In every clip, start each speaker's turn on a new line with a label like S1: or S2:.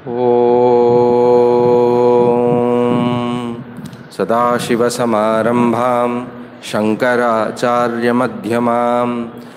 S1: ॐ सदाशिवसमारम्भां शङ्कराचार्यमध्यमाम्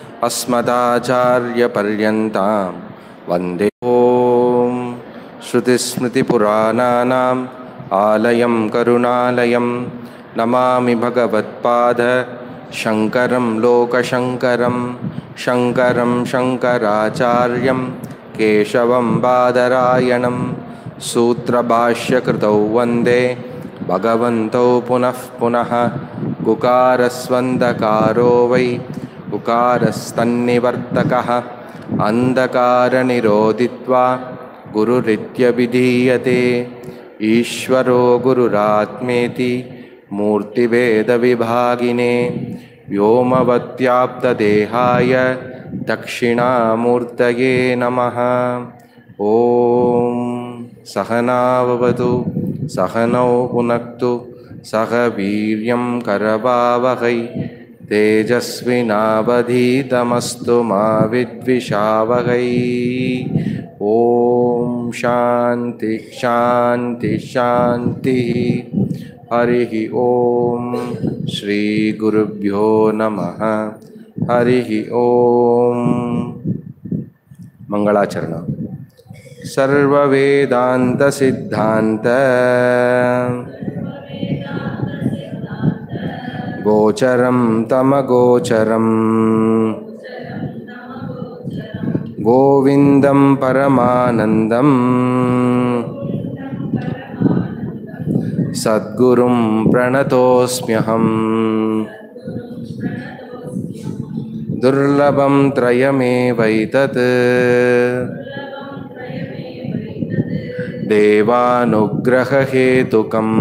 S1: अस्मदाचार्यपर्यन्तां वन्दे ॐ श्रुतिस्मृतिपुराणानाम् आलयं करुणालयं नमामि भगवत्पाद शङ्करं लोकशङ्करं शङ्करं शङ्कराचार्यं केशवं बादरायणं सूत्रभाष्यकृतौ वन्दे भगवन्तौ पुनः पुनः गुकारस्वन्दकारो वै गुकारस्तन्निवर्तकः अन्धकारनिरोधित्वा गुरुरित्यभिधीयते ईश्वरो गुरुरात्मेति मूर्तिभेदविभागिने व्योमवत्याप्तदेहाय दक्षिणामूर्तये नमः ॐ सहनाववतु सहनौ पुनक्तु सह वीर्यं करवावहै तेजस्विनावधीतमस्तु मा विद्विषावहै ॐ शान्ति शान्ति शान्तिः हरिः ॐ श्रीगुरुभ्यो नमः हरिः ॐ मङ्गलाचरण सर्ववेदान्तसिद्धान्त गोचरं तमगोचरम् गोविन्दं परमानन्दम् सद्गुरुं प्रणतोऽस्म्यहम् दुर्लभं त्रयमेवैतत् देवानुग्रहहेतुकम्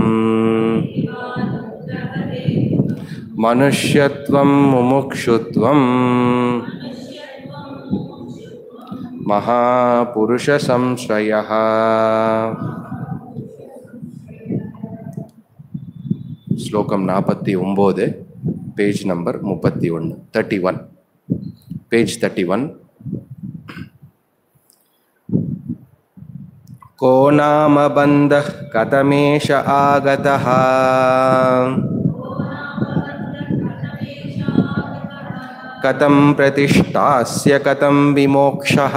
S1: मनुष्यत्वं मुमुक्षुत्वम् महापुरुषसंश्रयः ஸ்லோகம் நாற்பத்தி ஒம்பது பேஜ் நம்பர் முப்பத்தி ஒன்று thirty one page thirty one को नाम बन्धः कथमेष आगतः कथं प्रतिष्ठास्य कथं विमोक्षः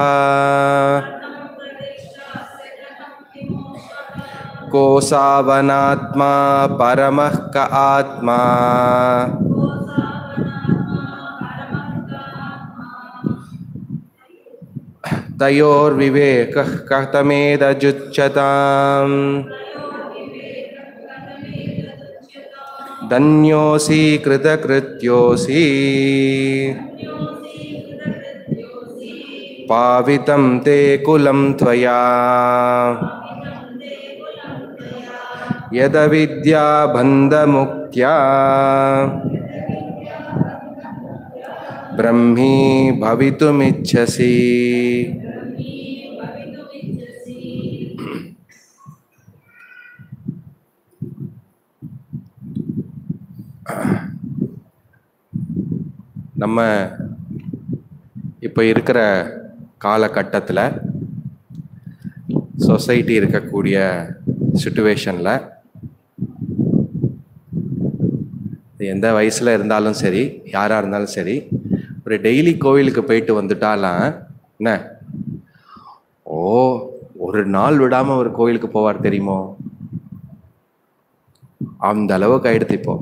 S1: को सावनात्मा परमः क आत्मा तयोर्विवेकः कथमेदजुच्यताम् धन्योऽसि कृतकृत्योऽसि पावितं ते कुलं त्वया यदविद्याबन्धमुक्त्या ब्रह्मी भवितुमिच्छसि நம்ம இப்போ இருக்கிற காலகட்டத்தில் சொசைட்டி இருக்கக்கூடிய சுச்சுவேஷனில் எந்த வயசில் இருந்தாலும் சரி யாராக இருந்தாலும் சரி ஒரு டெய்லி கோவிலுக்கு போயிட்டு வந்துட்டாலாம் என்ன ஓ ஒரு நாள் விடாமல் ஒரு கோவிலுக்கு போவார் தெரியுமோ அந்த அளவுக்கு ஆயிடுத்து இப்போ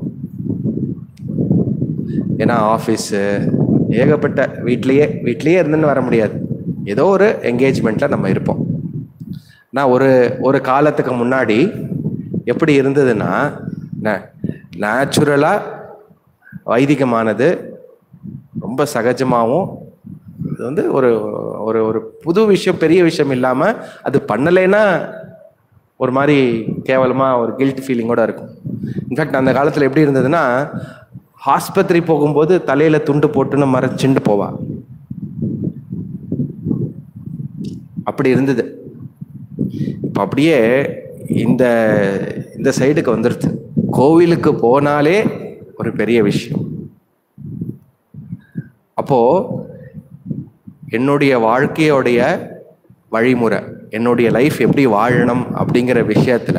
S1: ஏன்னா ஆஃபீஸு ஏகப்பட்ட வீட்லேயே வீட்லேயே இருந்துன்னு வர முடியாது ஏதோ ஒரு என்கேஜ்மெண்ட்டில் நம்ம இருப்போம் நான் ஒரு ஒரு காலத்துக்கு முன்னாடி எப்படி இருந்ததுன்னா என்ன நேச்சுரலாக வைதிகமானது ரொம்ப சகஜமாகவும் இது வந்து ஒரு ஒரு ஒரு புது விஷயம் பெரிய விஷயம் இல்லாமல் அது பண்ணலைன்னா ஒரு மாதிரி கேவலமாக ஒரு கில்ட் ஃபீலிங்கோட இருக்கும் இன்ஃபேக்ட் அந்த காலத்தில் எப்படி இருந்ததுன்னா ஆஸ்பத்திரி போகும்போது தலையில் துண்டு போட்டுன்னு மறைச்சுண்டு போவா அப்படி இருந்தது இப்போ அப்படியே இந்த இந்த சைடுக்கு வந்துடுது கோவிலுக்கு போனாலே ஒரு பெரிய விஷயம் அப்போ என்னுடைய வாழ்க்கையோடைய வழிமுறை என்னுடைய லைஃப் எப்படி வாழணும் அப்படிங்கிற விஷயத்துல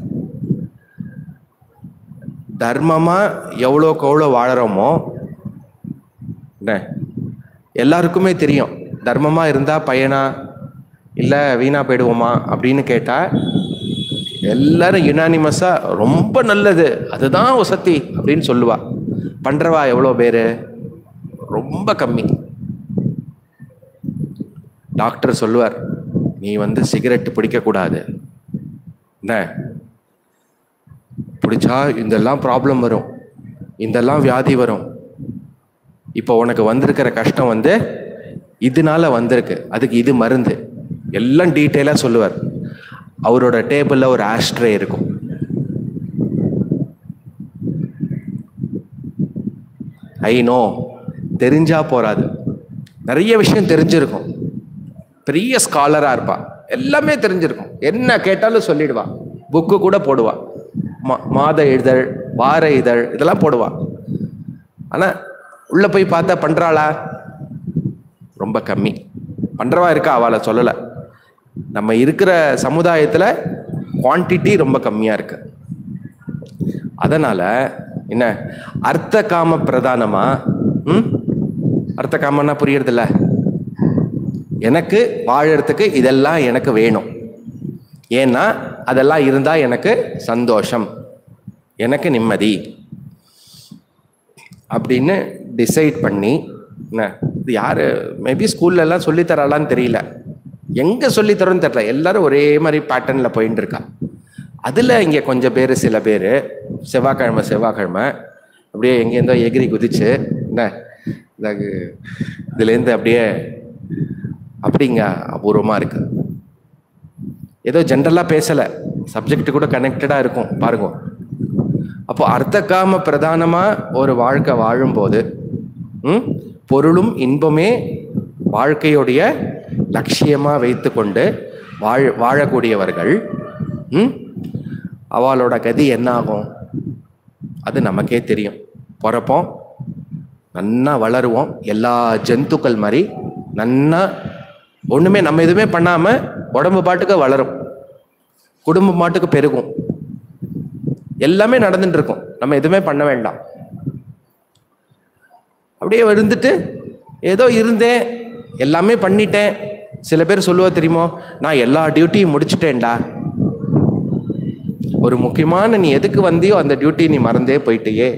S1: தர்மமா எவ்வளோக்கு எவ்வளோ வாழறோமோ என்ன எல்லாருக்குமே தெரியும் தர்மமா இருந்தா பையனா இல்ல வீணா போயிடுவோமா அப்படின்னு கேட்டா எல்லாரும் யுனானிமஸா ரொம்ப நல்லது அதுதான் வசதி அப்படின்னு சொல்லுவா பண்றவா எவ்வளோ பேரு ரொம்ப கம்மி டாக்டர் சொல்லுவார் நீ வந்து சிகரெட் பிடிக்கக்கூடாது என்ன பிடிச்சா இதெல்லாம் ப்ராப்ளம் வரும் இதெல்லாம் வியாதி வரும் இப்போ உனக்கு வந்திருக்கிற கஷ்டம் வந்து இதனால வந்திருக்கு அதுக்கு இது மருந்து எல்லாம் டீட்டெயிலாக சொல்லுவார் அவரோட டேபிளில் ஒரு ஆஸ்ட்ரே இருக்கும் ஐ நோ தெரிஞ்சா போறாது நிறைய விஷயம் தெரிஞ்சிருக்கும் பெரிய ஸ்காலரா இருப்பா எல்லாமே தெரிஞ்சிருக்கும் என்ன கேட்டாலும் சொல்லிடுவா புக்கு கூட போடுவா மா- மாத இதழ் வார இதழ் இதெல்லாம் போடுவா ஆனா உள்ள போய் பார்த்தா பண்றாளா ரொம்ப கம்மி பண்றவா இருக்கா அவளை சொல்லல நம்ம இருக்கிற சமுதாயத்துல குவான்டிட்டி ரொம்ப கம்மியா இருக்கு அதனால என்ன அர்த்த காம பிரதானமா ம் அர்த்த காமன்னா புரியறதில்ல எனக்கு வாழறதுக்கு இதெல்லாம் எனக்கு வேணும் ஏன்னா அதெல்லாம் இருந்தா எனக்கு சந்தோஷம் எனக்கு நிம்மதி அப்படின்னு டிசைட் பண்ணி என்ன இது யாரு மேபி ஸ்கூல்ல எல்லாம் சொல்லித் தராளான்னு தெரியல எங்க சொல்லித் தரோன்னு தெரியல எல்லாரும் ஒரே மாதிரி பேட்டர்ன்ல போயிட்டு இருக்கா அதுல இங்க கொஞ்சம் பேர் சில பேர் செவ்வாய்க்கிழமை செவ்வாய்க்கிழமை அப்படியே எங்கேருந்தோ எகிரி குதிச்சு என்ன இந்த இதுலேருந்து அப்படியே அப்படிங்க அபூர்வமா இருக்கு ஏதோ ஜென்ரலா பேசல சப்ஜெக்ட் கூட கனெக்டடா இருக்கும் பாருங்க அப்போ அர்த்தகாம பிரதானமா ஒரு வாழ்க்கை வாழும்போது ம், பொருளும் இன்பமே வாழ்க்கையுடைய லட்சியமா வைத்துக்கொண்டு வாழ வாழக்கூடியவர்கள் ம், அவளோட கதி என்ன ஆகும் அது நமக்கே தெரியும் பிறப்போம் நன்னா வளருவோம் எல்லா ஜந்துக்கள் மாதிரி நன்னா ஒண்ணுமே நம்ம எதுவுமே பண்ணாம உடம்பு பாட்டுக்கு வளரும் குடும்பம் பாட்டுக்கு பெருகும் எல்லாமே நடந்துட்டு இருக்கும் நம்ம எதுவுமே பண்ண வேண்டாம் அப்படியே இருந்துட்டு ஏதோ இருந்தேன் எல்லாமே பண்ணிட்டேன் சில பேர் சொல்லுவா தெரியுமோ நான் எல்லா டியூட்டியும் முடிச்சிட்டேன்டா ஒரு முக்கியமான நீ எதுக்கு வந்தியோ அந்த டியூட்டி நீ மறந்தே போயிட்டியே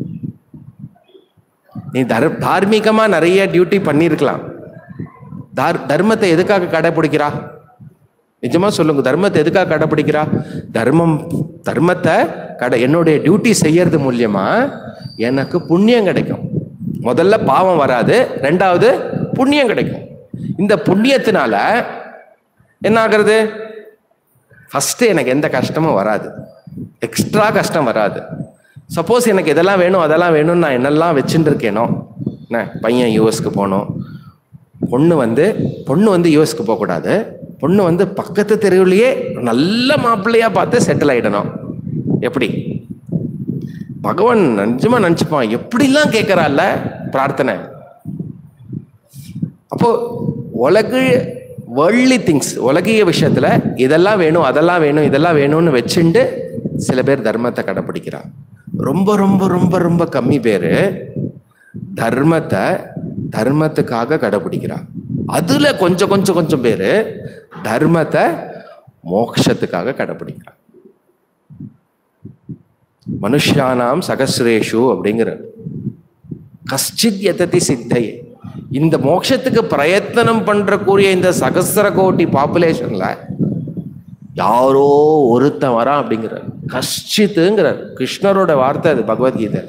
S1: நீ தர் தார்மீகமா நிறைய டியூட்டி பண்ணியிருக்கலாம் தார் தர்மத்தை எதுக்காக கடைபிடிக்கிறா நிஜமா சொல்லுங்க தர்மத்தை எதுக்காக கடைபிடிக்கிறா தர்மம் தர்மத்தை கடை என்னுடைய டியூட்டி செய்யறது மூலியமா எனக்கு புண்ணியம் கிடைக்கும் முதல்ல பாவம் வராது ரெண்டாவது புண்ணியம் கிடைக்கும் இந்த புண்ணியத்தினால என்ன ஆகுறது ஃபர்ஸ்ட் எனக்கு எந்த கஷ்டமும் வராது எக்ஸ்ட்ரா கஷ்டம் வராது சப்போஸ் எனக்கு இதெல்லாம் வேணும் அதெல்லாம் வேணும்னு நான் என்னெல்லாம் வச்சுட்டு இருக்கேனோ என்ன பையன் யூஎஸ்க்கு போகணும் பொண்ணு வந்து பொண்ணு வந்து யூஎஸ்க்கு போகக்கூடாது பொண்ணு வந்து பக்கத்து தெருவுலயே நல்ல மாப்பிள்ளையா பார்த்து செட்டில் ஆயிடணும் எப்படி பகவான் நிஜமா நினச்சிப்பான் எப்படிலாம் கேட்கறாள்ல பிரார்த்தனை அப்போ உலகு வேர்ல்ட்லி திங்ஸ் உலகிய விஷயத்துல இதெல்லாம் வேணும் அதெல்லாம் வேணும் இதெல்லாம் வேணும்னு வச்சுண்டு சில பேர் தர்மத்தை கடைப்பிடிக்கிறா ரொம்ப ரொம்ப ரொம்ப ரொம்ப கம்மி பேரு தர்மத்தை தர்மத்துக்காக கடைப்பிடிக்கிறா அதுல கொஞ்சம் கொஞ்சம் கொஞ்சம் பேரு தர்மத்தை மோட்சத்துக்காக கடைப்பிடிக்கிறா மனுஷானாம் சகசிரேஷு அப்படிங்கிற கஷ்டித் எததி சித்தையே இந்த மோட்சத்துக்கு பிரயத்தனம் பண்றக்கூடிய இந்த சகசிர கோட்டி பாப்புலேஷன்ல யாரோ ஒருத்தன் வரான் அப்படிங்கிறார் கஷ்டித்துங்கிறார் கிருஷ்ணரோட வார்த்தை அது பகவத்கீதை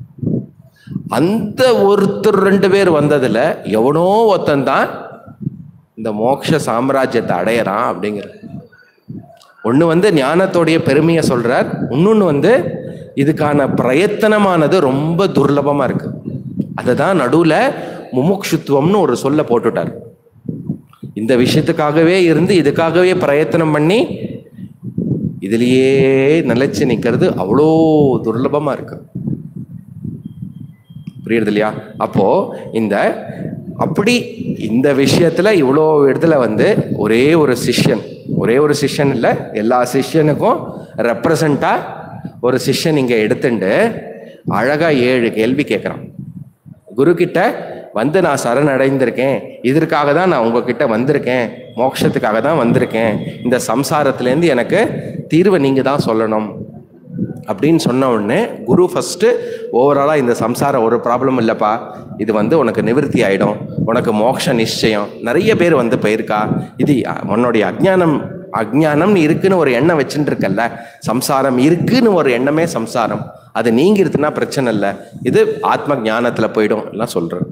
S1: அந்த ஒருத்தர் ரெண்டு பேர் வந்ததுல எவனோ ஒருத்தன் தான் இந்த மோட்ச சாம்ராஜ்யத்தை அடையறான் அப்படிங்கிற ஒண்ணு வந்து ஞானத்தோடைய பெருமையை சொல்றார் இன்னொன்னு வந்து இதுக்கான பிரயத்தனமானது ரொம்ப துர்லபமா இருக்கு அதுதான் நடுவுல முமுக்ஷுத்துவம்னு ஒரு சொல்ல போட்டுட்டார் இந்த விஷயத்துக்காகவே இருந்து இதுக்காகவே பிரயத்தனம் பண்ணி இதுலயே நிலைச்சு நிக்கிறது அவ்வளோ துர்லபமா இருக்கு புரியுறது இல்லையா அப்போ இந்த அப்படி இந்த விஷயத்துல இவ்வளோ இடத்துல வந்து ஒரே ஒரு சிஷ்யன் ஒரே ஒரு சிஷ்யன் இல்லை எல்லா சிஷ்யனுக்கும் ரெப்ரசண்டா ஒரு சிஷ்யன் இங்க எடுத்துண்டு அழகா ஏழு கேள்வி கேட்குறான் குரு கிட்ட வந்து நான் சரணடைந்திருக்கேன் இதற்காக தான் நான் உங்ககிட்ட வந்திருக்கேன் மோட்சத்துக்காக தான் வந்திருக்கேன் இந்த சம்சாரத்திலேருந்து எனக்கு தீர்வை நீங்க தான் சொல்லணும் அப்படின்னு சொன்ன உடனே குரு ஃபர்ஸ்ட் ஓவராலா இந்த சம்சாரம் ஒரு ப்ராப்ளம் இல்லப்பா இது வந்து உனக்கு நிவர்த்தி ஆயிடும் உனக்கு மோட்ச நிச்சயம் நிறைய பேர் வந்து போயிருக்கா இது அஹ், உன்னுடைய அஜ்ஞானம் அஜ்ஞானம்னு இருக்குன்னு ஒரு எண்ணம் வச்சுட்டு இருக்கல்ல சம்சாரம் இருக்குன்னு ஒரு எண்ணமே சம்சாரம் அது நீங்கிருதுன்னா பிரச்சனை இல்லை இது ஆத்ம ஞானத்துல போயிடும் எல்லாம் சொல்றேன்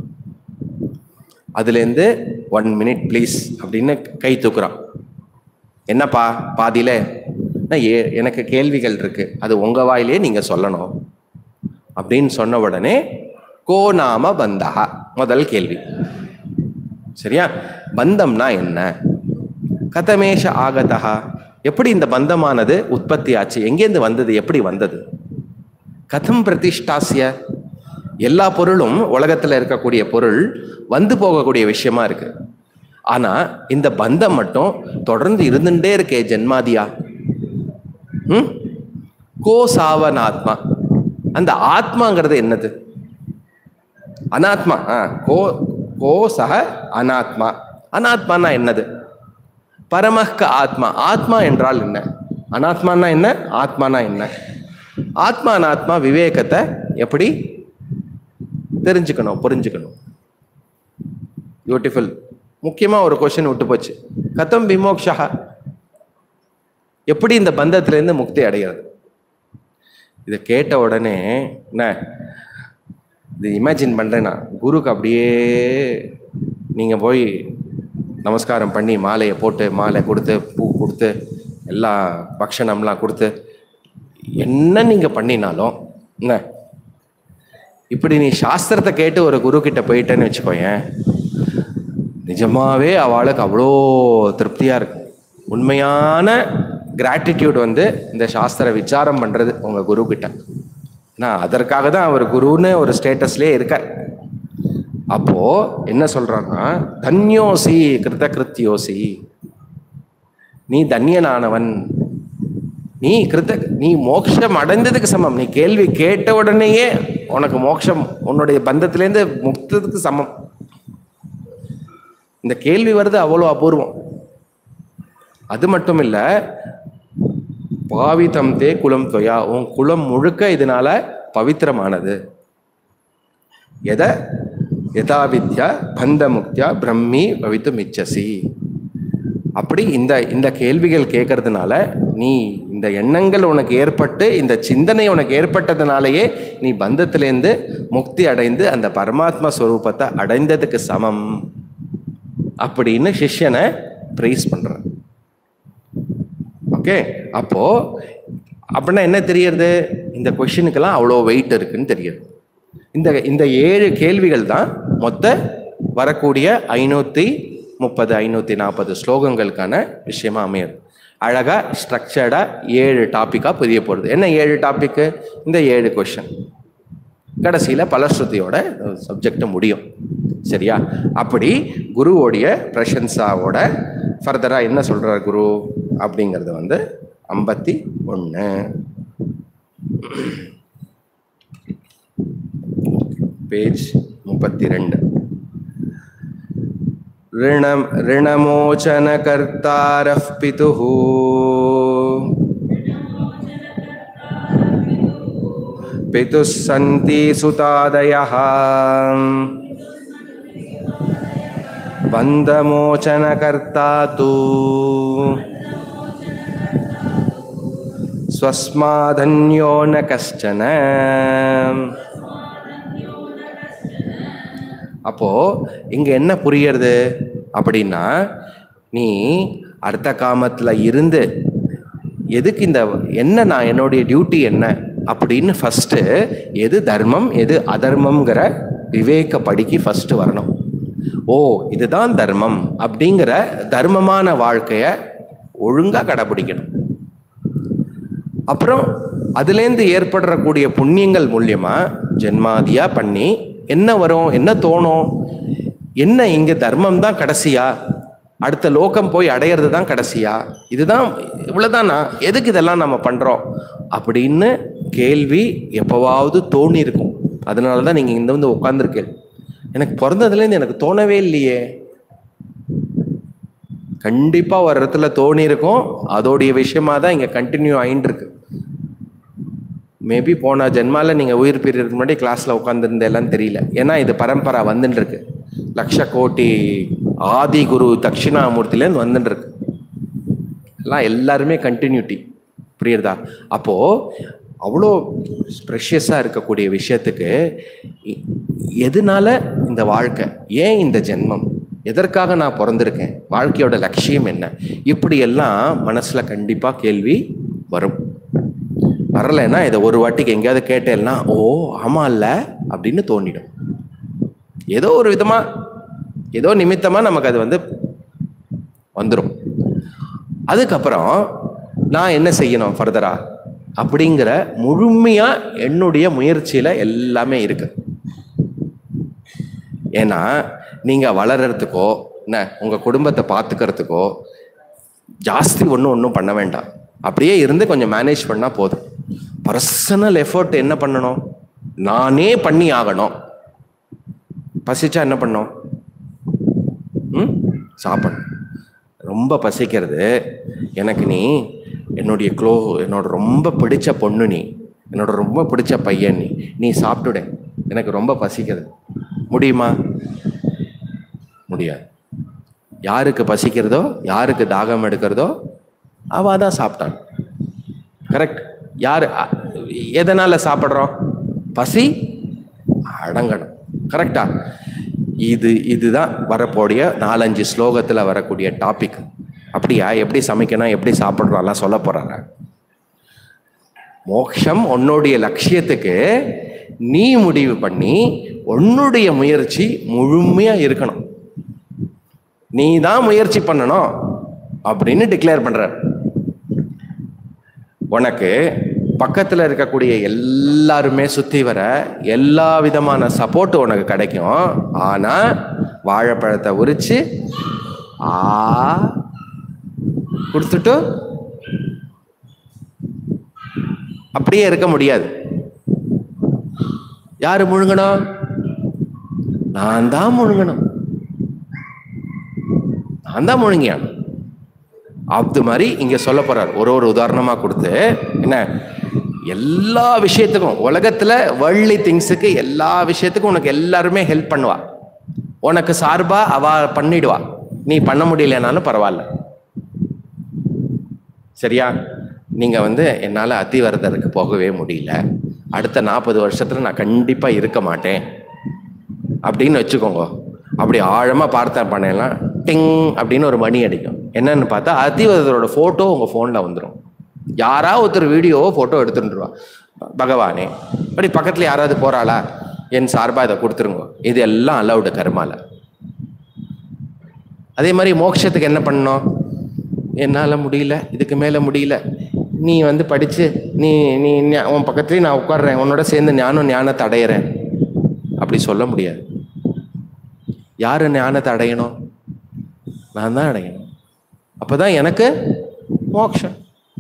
S1: அதுலேருந்து ஒன் மினிட் ப்ளீஸ் அப்படின்னு கை தூக்குறான் என்னப்பா பாதியில நான் ஏ எனக்கு கேள்விகள் இருக்கு அது உங்க வாயிலே நீங்க சொல்லணும் அப்படின்னு சொன்ன உடனே கோ நாம பந்தா முதல் கேள்வி சரியா பந்தம்னா என்ன கதமேஷ ஆகதா எப்படி இந்த பந்தமானது உற்பத்தி ஆச்சு எங்கேருந்து வந்தது எப்படி வந்தது கதம் பிரதிஷ்டாசிய எல்லா பொருளும் உலகத்துல இருக்கக்கூடிய பொருள் வந்து போகக்கூடிய விஷயமா இருக்கு ஆனா இந்த பந்தம் மட்டும் தொடர்ந்து இருந்துட்டே இருக்கே ஜென்மாதியா ம் கோ சாவன் ஆத்மா அந்த ஆத்மாங்கிறது என்னது அனாத்மா ஆ கோ கோ சக அனாத்மா அனாத்மானா என்னது பரமஹ்க ஆத்மா ஆத்மா என்றால் என்ன அனாத்மானா என்ன ஆத்மானா என்ன ஆத்மா அனாத்மா விவேகத்தை எப்படி தெரிஞ்சுக்கணும் புரிஞ்சுக்கணும் பியூட்டிஃபுல் முக்கியமா ஒரு கொஸ்டின் விட்டு போச்சு கதம் விமோக்ஷா எப்படி இந்த பந்தத்திலேருந்து முக்தி அடைகிறது இதை கேட்ட உடனே என்ன இது இமேஜின் பண்றேன்னா குருக்கு அப்படியே நீங்க போய் நமஸ்காரம் பண்ணி மாலையை போட்டு மாலை கொடுத்து பூ கொடுத்து எல்லா பக்ஷணம்லாம் கொடுத்து என்ன நீங்க பண்ணினாலும் என்ன இப்படி நீ சாஸ்திரத்தை கேட்டு ஒரு குரு கிட்ட போயிட்டேன்னு வச்சுக்கோயேன் நிஜமாவே அவளுக்கு அவ்வளோ திருப்தியா இருக்கு உண்மையான கிராட்டிடியூட் வந்து இந்த சாஸ்திர விசாரம் பண்றது உங்க குரு கிட்ட நான் அதற்காக தான் அவர் குருன்னு ஒரு ஸ்டேட்டஸ்லயே இருக்கார் அப்போ என்ன சொல்றான்னா தன்யோசி கிருத கிருத்தியோசி நீ தன்யனானவன் நீ கிருத்த நீ மோட்சம் அடைந்ததுக்கு சமம் நீ கேள்வி கேட்ட உடனேயே உனக்கு மோட்சம் உன்னுடைய பந்தத்திலேருந்து முக்தத்துக்கு சமம் இந்த கேள்வி வருது அவ்வளோ அபூர்வம் அது மட்டும் இல்ல பாவிதம் தே குலம் தொயா உன் குலம் முழுக்க இதனால பவித்திரமானது எத யதா வித்யா பந்த முக்தியா பிரம்மி பவித்து மிச்சசி அப்படி இந்த இந்த கேள்விகள் கேட்கறதுனால நீ இந்த எண்ணங்கள் உனக்கு ஏற்பட்டு இந்த சிந்தனை உனக்கு ஏற்பட்டதுனாலேயே நீ பந்தத்திலேருந்து முக்தி அடைந்து அந்த பரமாத்மா ஸ்வரூபத்தை அடைந்ததுக்கு சமம் அப்படின்னு சிஷ்யனை ப்ரைஸ் பண்றான் ஓகே அப்போ அப்படின்னா என்ன தெரியறது இந்த கொஷினுக்கெல்லாம் அவ்வளோ வெயிட் இருக்குன்னு தெரியுது இந்த இந்த ஏழு கேள்விகள் தான் மொத்த வரக்கூடிய ஐநூற்றி முப்பது ஐநூற்றி நாற்பது ஸ்லோகங்களுக்கான விஷயமா அமையுது அழகா ஸ்ட்ரக்சர்டா ஏழு டாப்பிக்காக புரிய போகிறது என்ன ஏழு டாப்பிக்கு இந்த ஏழு கொஷின் கடைசியில் பலஸ்ருதியோட சப்ஜெக்ட் முடியும் சரியா அப்படி குருவோடைய பிரசன்சாவோட ஃபர்தராக என்ன சொல்றார் குரு அப்படிங்கிறது வந்து ஐம்பத்தி ஒன்று பேஜ் முப்பத்தி ரெண்டு ऋणम् ऋणमोचनकर्तारः पितुः पितुः सन्ति सुतादयः बन्धमोचनकर्ता तु स्वस्मादन्यो न कश्चन அப்போ இங்க என்ன புரியறது அப்படின்னா நீ அர்த்த காமத்துல இருந்து எதுக்கு இந்த என்ன நான் என்னுடைய டியூட்டி என்ன அப்படின்னு ஃபர்ஸ்ட் எது தர்மம் எது அதர்மம்ங்கிற விவேக படிக்கு ஃபர்ஸ்ட் வரணும் ஓ இதுதான் தர்மம் அப்படிங்கிற தர்மமான வாழ்க்கைய ஒழுங்கா கடைபிடிக்கணும் அப்புறம் அதுலேருந்து ஏற்படுறக்கூடிய புண்ணியங்கள் மூலியமா ஜென்மாதியா பண்ணி என்ன வரும் என்ன தோணும் என்ன இங்க தர்மம் தான் கடைசியா அடுத்த லோகம் போய் அடையிறது தான் கடைசியா இதுதான் இவ்வளவுதானா எதுக்கு இதெல்லாம் நம்ம பண்றோம் அப்படின்னு கேள்வி எப்பவாவது தோணி இருக்கும் அதனால தான் நீங்க இந்த வந்து உட்காந்துருக்கேன் எனக்கு பிறந்ததுலேருந்து எனக்கு தோணவே இல்லையே கண்டிப்பா ஒரு இடத்துல தோணி இருக்கும் அதோடைய விஷயமா தான் இங்க கண்டினியூ ஆயின்னு இருக்கு மேபி போன ஜென்மால நீங்க உயிர் பிரியறதுக்கு முன்னாடி கிளாஸ்ல உட்காந்துருந்தேலாம் தெரியல ஏன்னா இது பரம்பரா வந்துட்டு இருக்கு லட்ச கோட்டி ஆதி குரு தட்சிணாமூர்த்திலேருந்து வந்துட்டு இருக்கு எல்லாம் எல்லாருமே கண்டினியூட்டி புரியுறதா அப்போ அவ்வளோ ப்ரெஷியஸாக இருக்கக்கூடிய விஷயத்துக்கு எ- எதனால இந்த வாழ்க்கை ஏன் இந்த ஜென்மம் எதற்காக நான் பிறந்திருக்கேன் வாழ்க்கையோட லட்சியம் என்ன இப்படி எல்லாம் மனசுல கண்டிப்பா கேள்வி வரும் வரலைன்னா இதை ஒரு வாட்டிக்கு எங்கேயாவது கேட்டேன்னா ஓ ஆமா இல்ல அப்படின்னு தோணிடும் ஏதோ ஒரு விதமா ஏதோ நிமித்தமா நமக்கு அது வந்து வந்துடும் அதுக்கப்புறம் நான் என்ன செய்யணும் ஃபர்தரா அப்படிங்கிற முழுமையா என்னுடைய முயற்சியில எல்லாமே இருக்கு ஏன்னா நீங்க வளர்றதுக்கோ என்ன உங்க குடும்பத்தை பார்த்துக்கிறதுக்கோ ஜாஸ்தி ஒன்றும் ஒன்றும் பண்ண வேண்டாம் அப்படியே இருந்து கொஞ்சம் மேனேஜ் பண்ணா போதும் பர்சனல் எஃபர்ட் என்ன பண்ணணும் நானே பண்ணி ஆகணும் பசிச்சா என்ன பண்ணணும் ம் சாப்பிடணும் ரொம்ப பசிக்கிறது எனக்கு நீ என்னுடைய க்ளோ என்னோட ரொம்ப பிடிச்ச பொண்ணு நீ என்னோட ரொம்ப பிடிச்ச பையன் நீ நீ சாப்பிட்டுடு எனக்கு ரொம்ப பசிக்கிறது முடியுமா முடியாது யாருக்கு பசிக்கிறதோ யாருக்கு தாகம் எடுக்கிறதோ அவ தான் சாப்பிட்டான் கரெக்ட் யார் அ- எதனால சாப்பிட்றோம் பசி அடங்கணும் கரெக்டா இது இதுதான் வரக்கூடிய நாலஞ்சு ஸ்லோகத்துல வரக்கூடிய டாபிக் அப்படியா எப்படி சமைக்கணும் எப்படி சாப்பிட்றோம்லாம் சொல்ல போறாங்க மோட்சம் உன்னுடைய லட்சியத்துக்கு நீ முடிவு பண்ணி உன்னுடைய முயற்சி முழுமையா இருக்கணும் நீ தான் முயற்சி பண்ணணும் அப்படின்னு டிக்ளேர் பண்ற உனக்கு பக்கத்துல இருக்கக்கூடிய எல்லாருமே சுத்தி வர எல்லா விதமான சப்போர்ட் உனக்கு கிடைக்கும் ஆனா வாழைப்பழத்தை உரிச்சு ஆ கொடுத்துட்டு அப்படியே இருக்க முடியாது யாரு முழுங்கணும் நான் தான் முழுங்கணும் நான் தான் முழுங்கியான் அது மாதிரி இங்க சொல்ல போறார் ஒரு ஒரு உதாரணமா கொடுத்து என்ன எல்லா விஷயத்துக்கும் உலகத்துல வேர்ல்ட்லி திங்ஸுக்கு எல்லா விஷயத்துக்கும் உனக்கு எல்லாருமே ஹெல்ப் பண்ணுவா உனக்கு சார்பா அவ பண்ணிடுவா நீ பண்ண முடியலனாலும் பரவாயில்ல சரியா நீங்க வந்து என்னால அத்திவரதருக்கு போகவே முடியல அடுத்த நாற்பது வருஷத்துல நான் கண்டிப்பா இருக்க மாட்டேன் அப்படின்னு வச்சுக்கோங்க அப்படி ஆழமா பார்த்தேன் பண்ணலாம் டிங் அப்படின்னு ஒரு மணி அடிக்கும் என்னன்னு பார்த்தா அத்திவரதரோட போட்டோ உங்க போன்ல வந்துடும் யாரா ஒருத்தர் வீடியோவோ போட்டோ எடுத்துட்டுருவா பகவானே அப்படி பக்கத்துல யாராவது போறாளா என் சார்பா இதை கொடுத்துருங்க இது எல்லாம் அலவுடு கர்மால அதே மாதிரி மோட்சத்துக்கு என்ன பண்ணணும் என்னால முடியல இதுக்கு மேல முடியல நீ வந்து படிச்சு நீ நீ ஞா- உன் பக்கத்துலயே நான் உட்கார்றேன் உன்னோட சேர்ந்து ஞானம் ஞானத்தை அடையிறேன் அப்படி சொல்ல முடியாது யாரு ஞானத்தை அடையணும் நான் தான் அடையணும் அப்பதான் எனக்கு மோட்சம்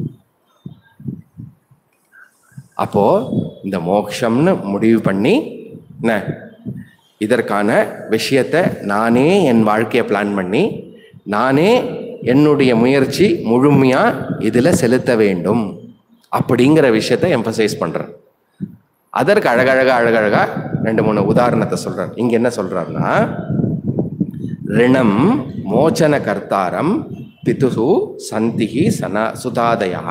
S1: அப்போ இந்த மோட்சம்னு முடிவு பண்ணி என்ன இதற்கான விஷயத்தை நானே என் வாழ்க்கையை பிளான் பண்ணி நானே என்னுடைய முயற்சி முழுமையா இதுல செலுத்த வேண்டும் அப்படிங்கிற விஷயத்தை எம்பசைஸ் பண்றேன் அதற்கு அழகழகா அழகழகா ரெண்டு மூணு உதாரணத்தை சொல்றார் இங்க என்ன சொல்றாருன்னா ரிணம் மோச்சன கர்த்தாரம் பிதுசு சந்திகி சன சுதாதயா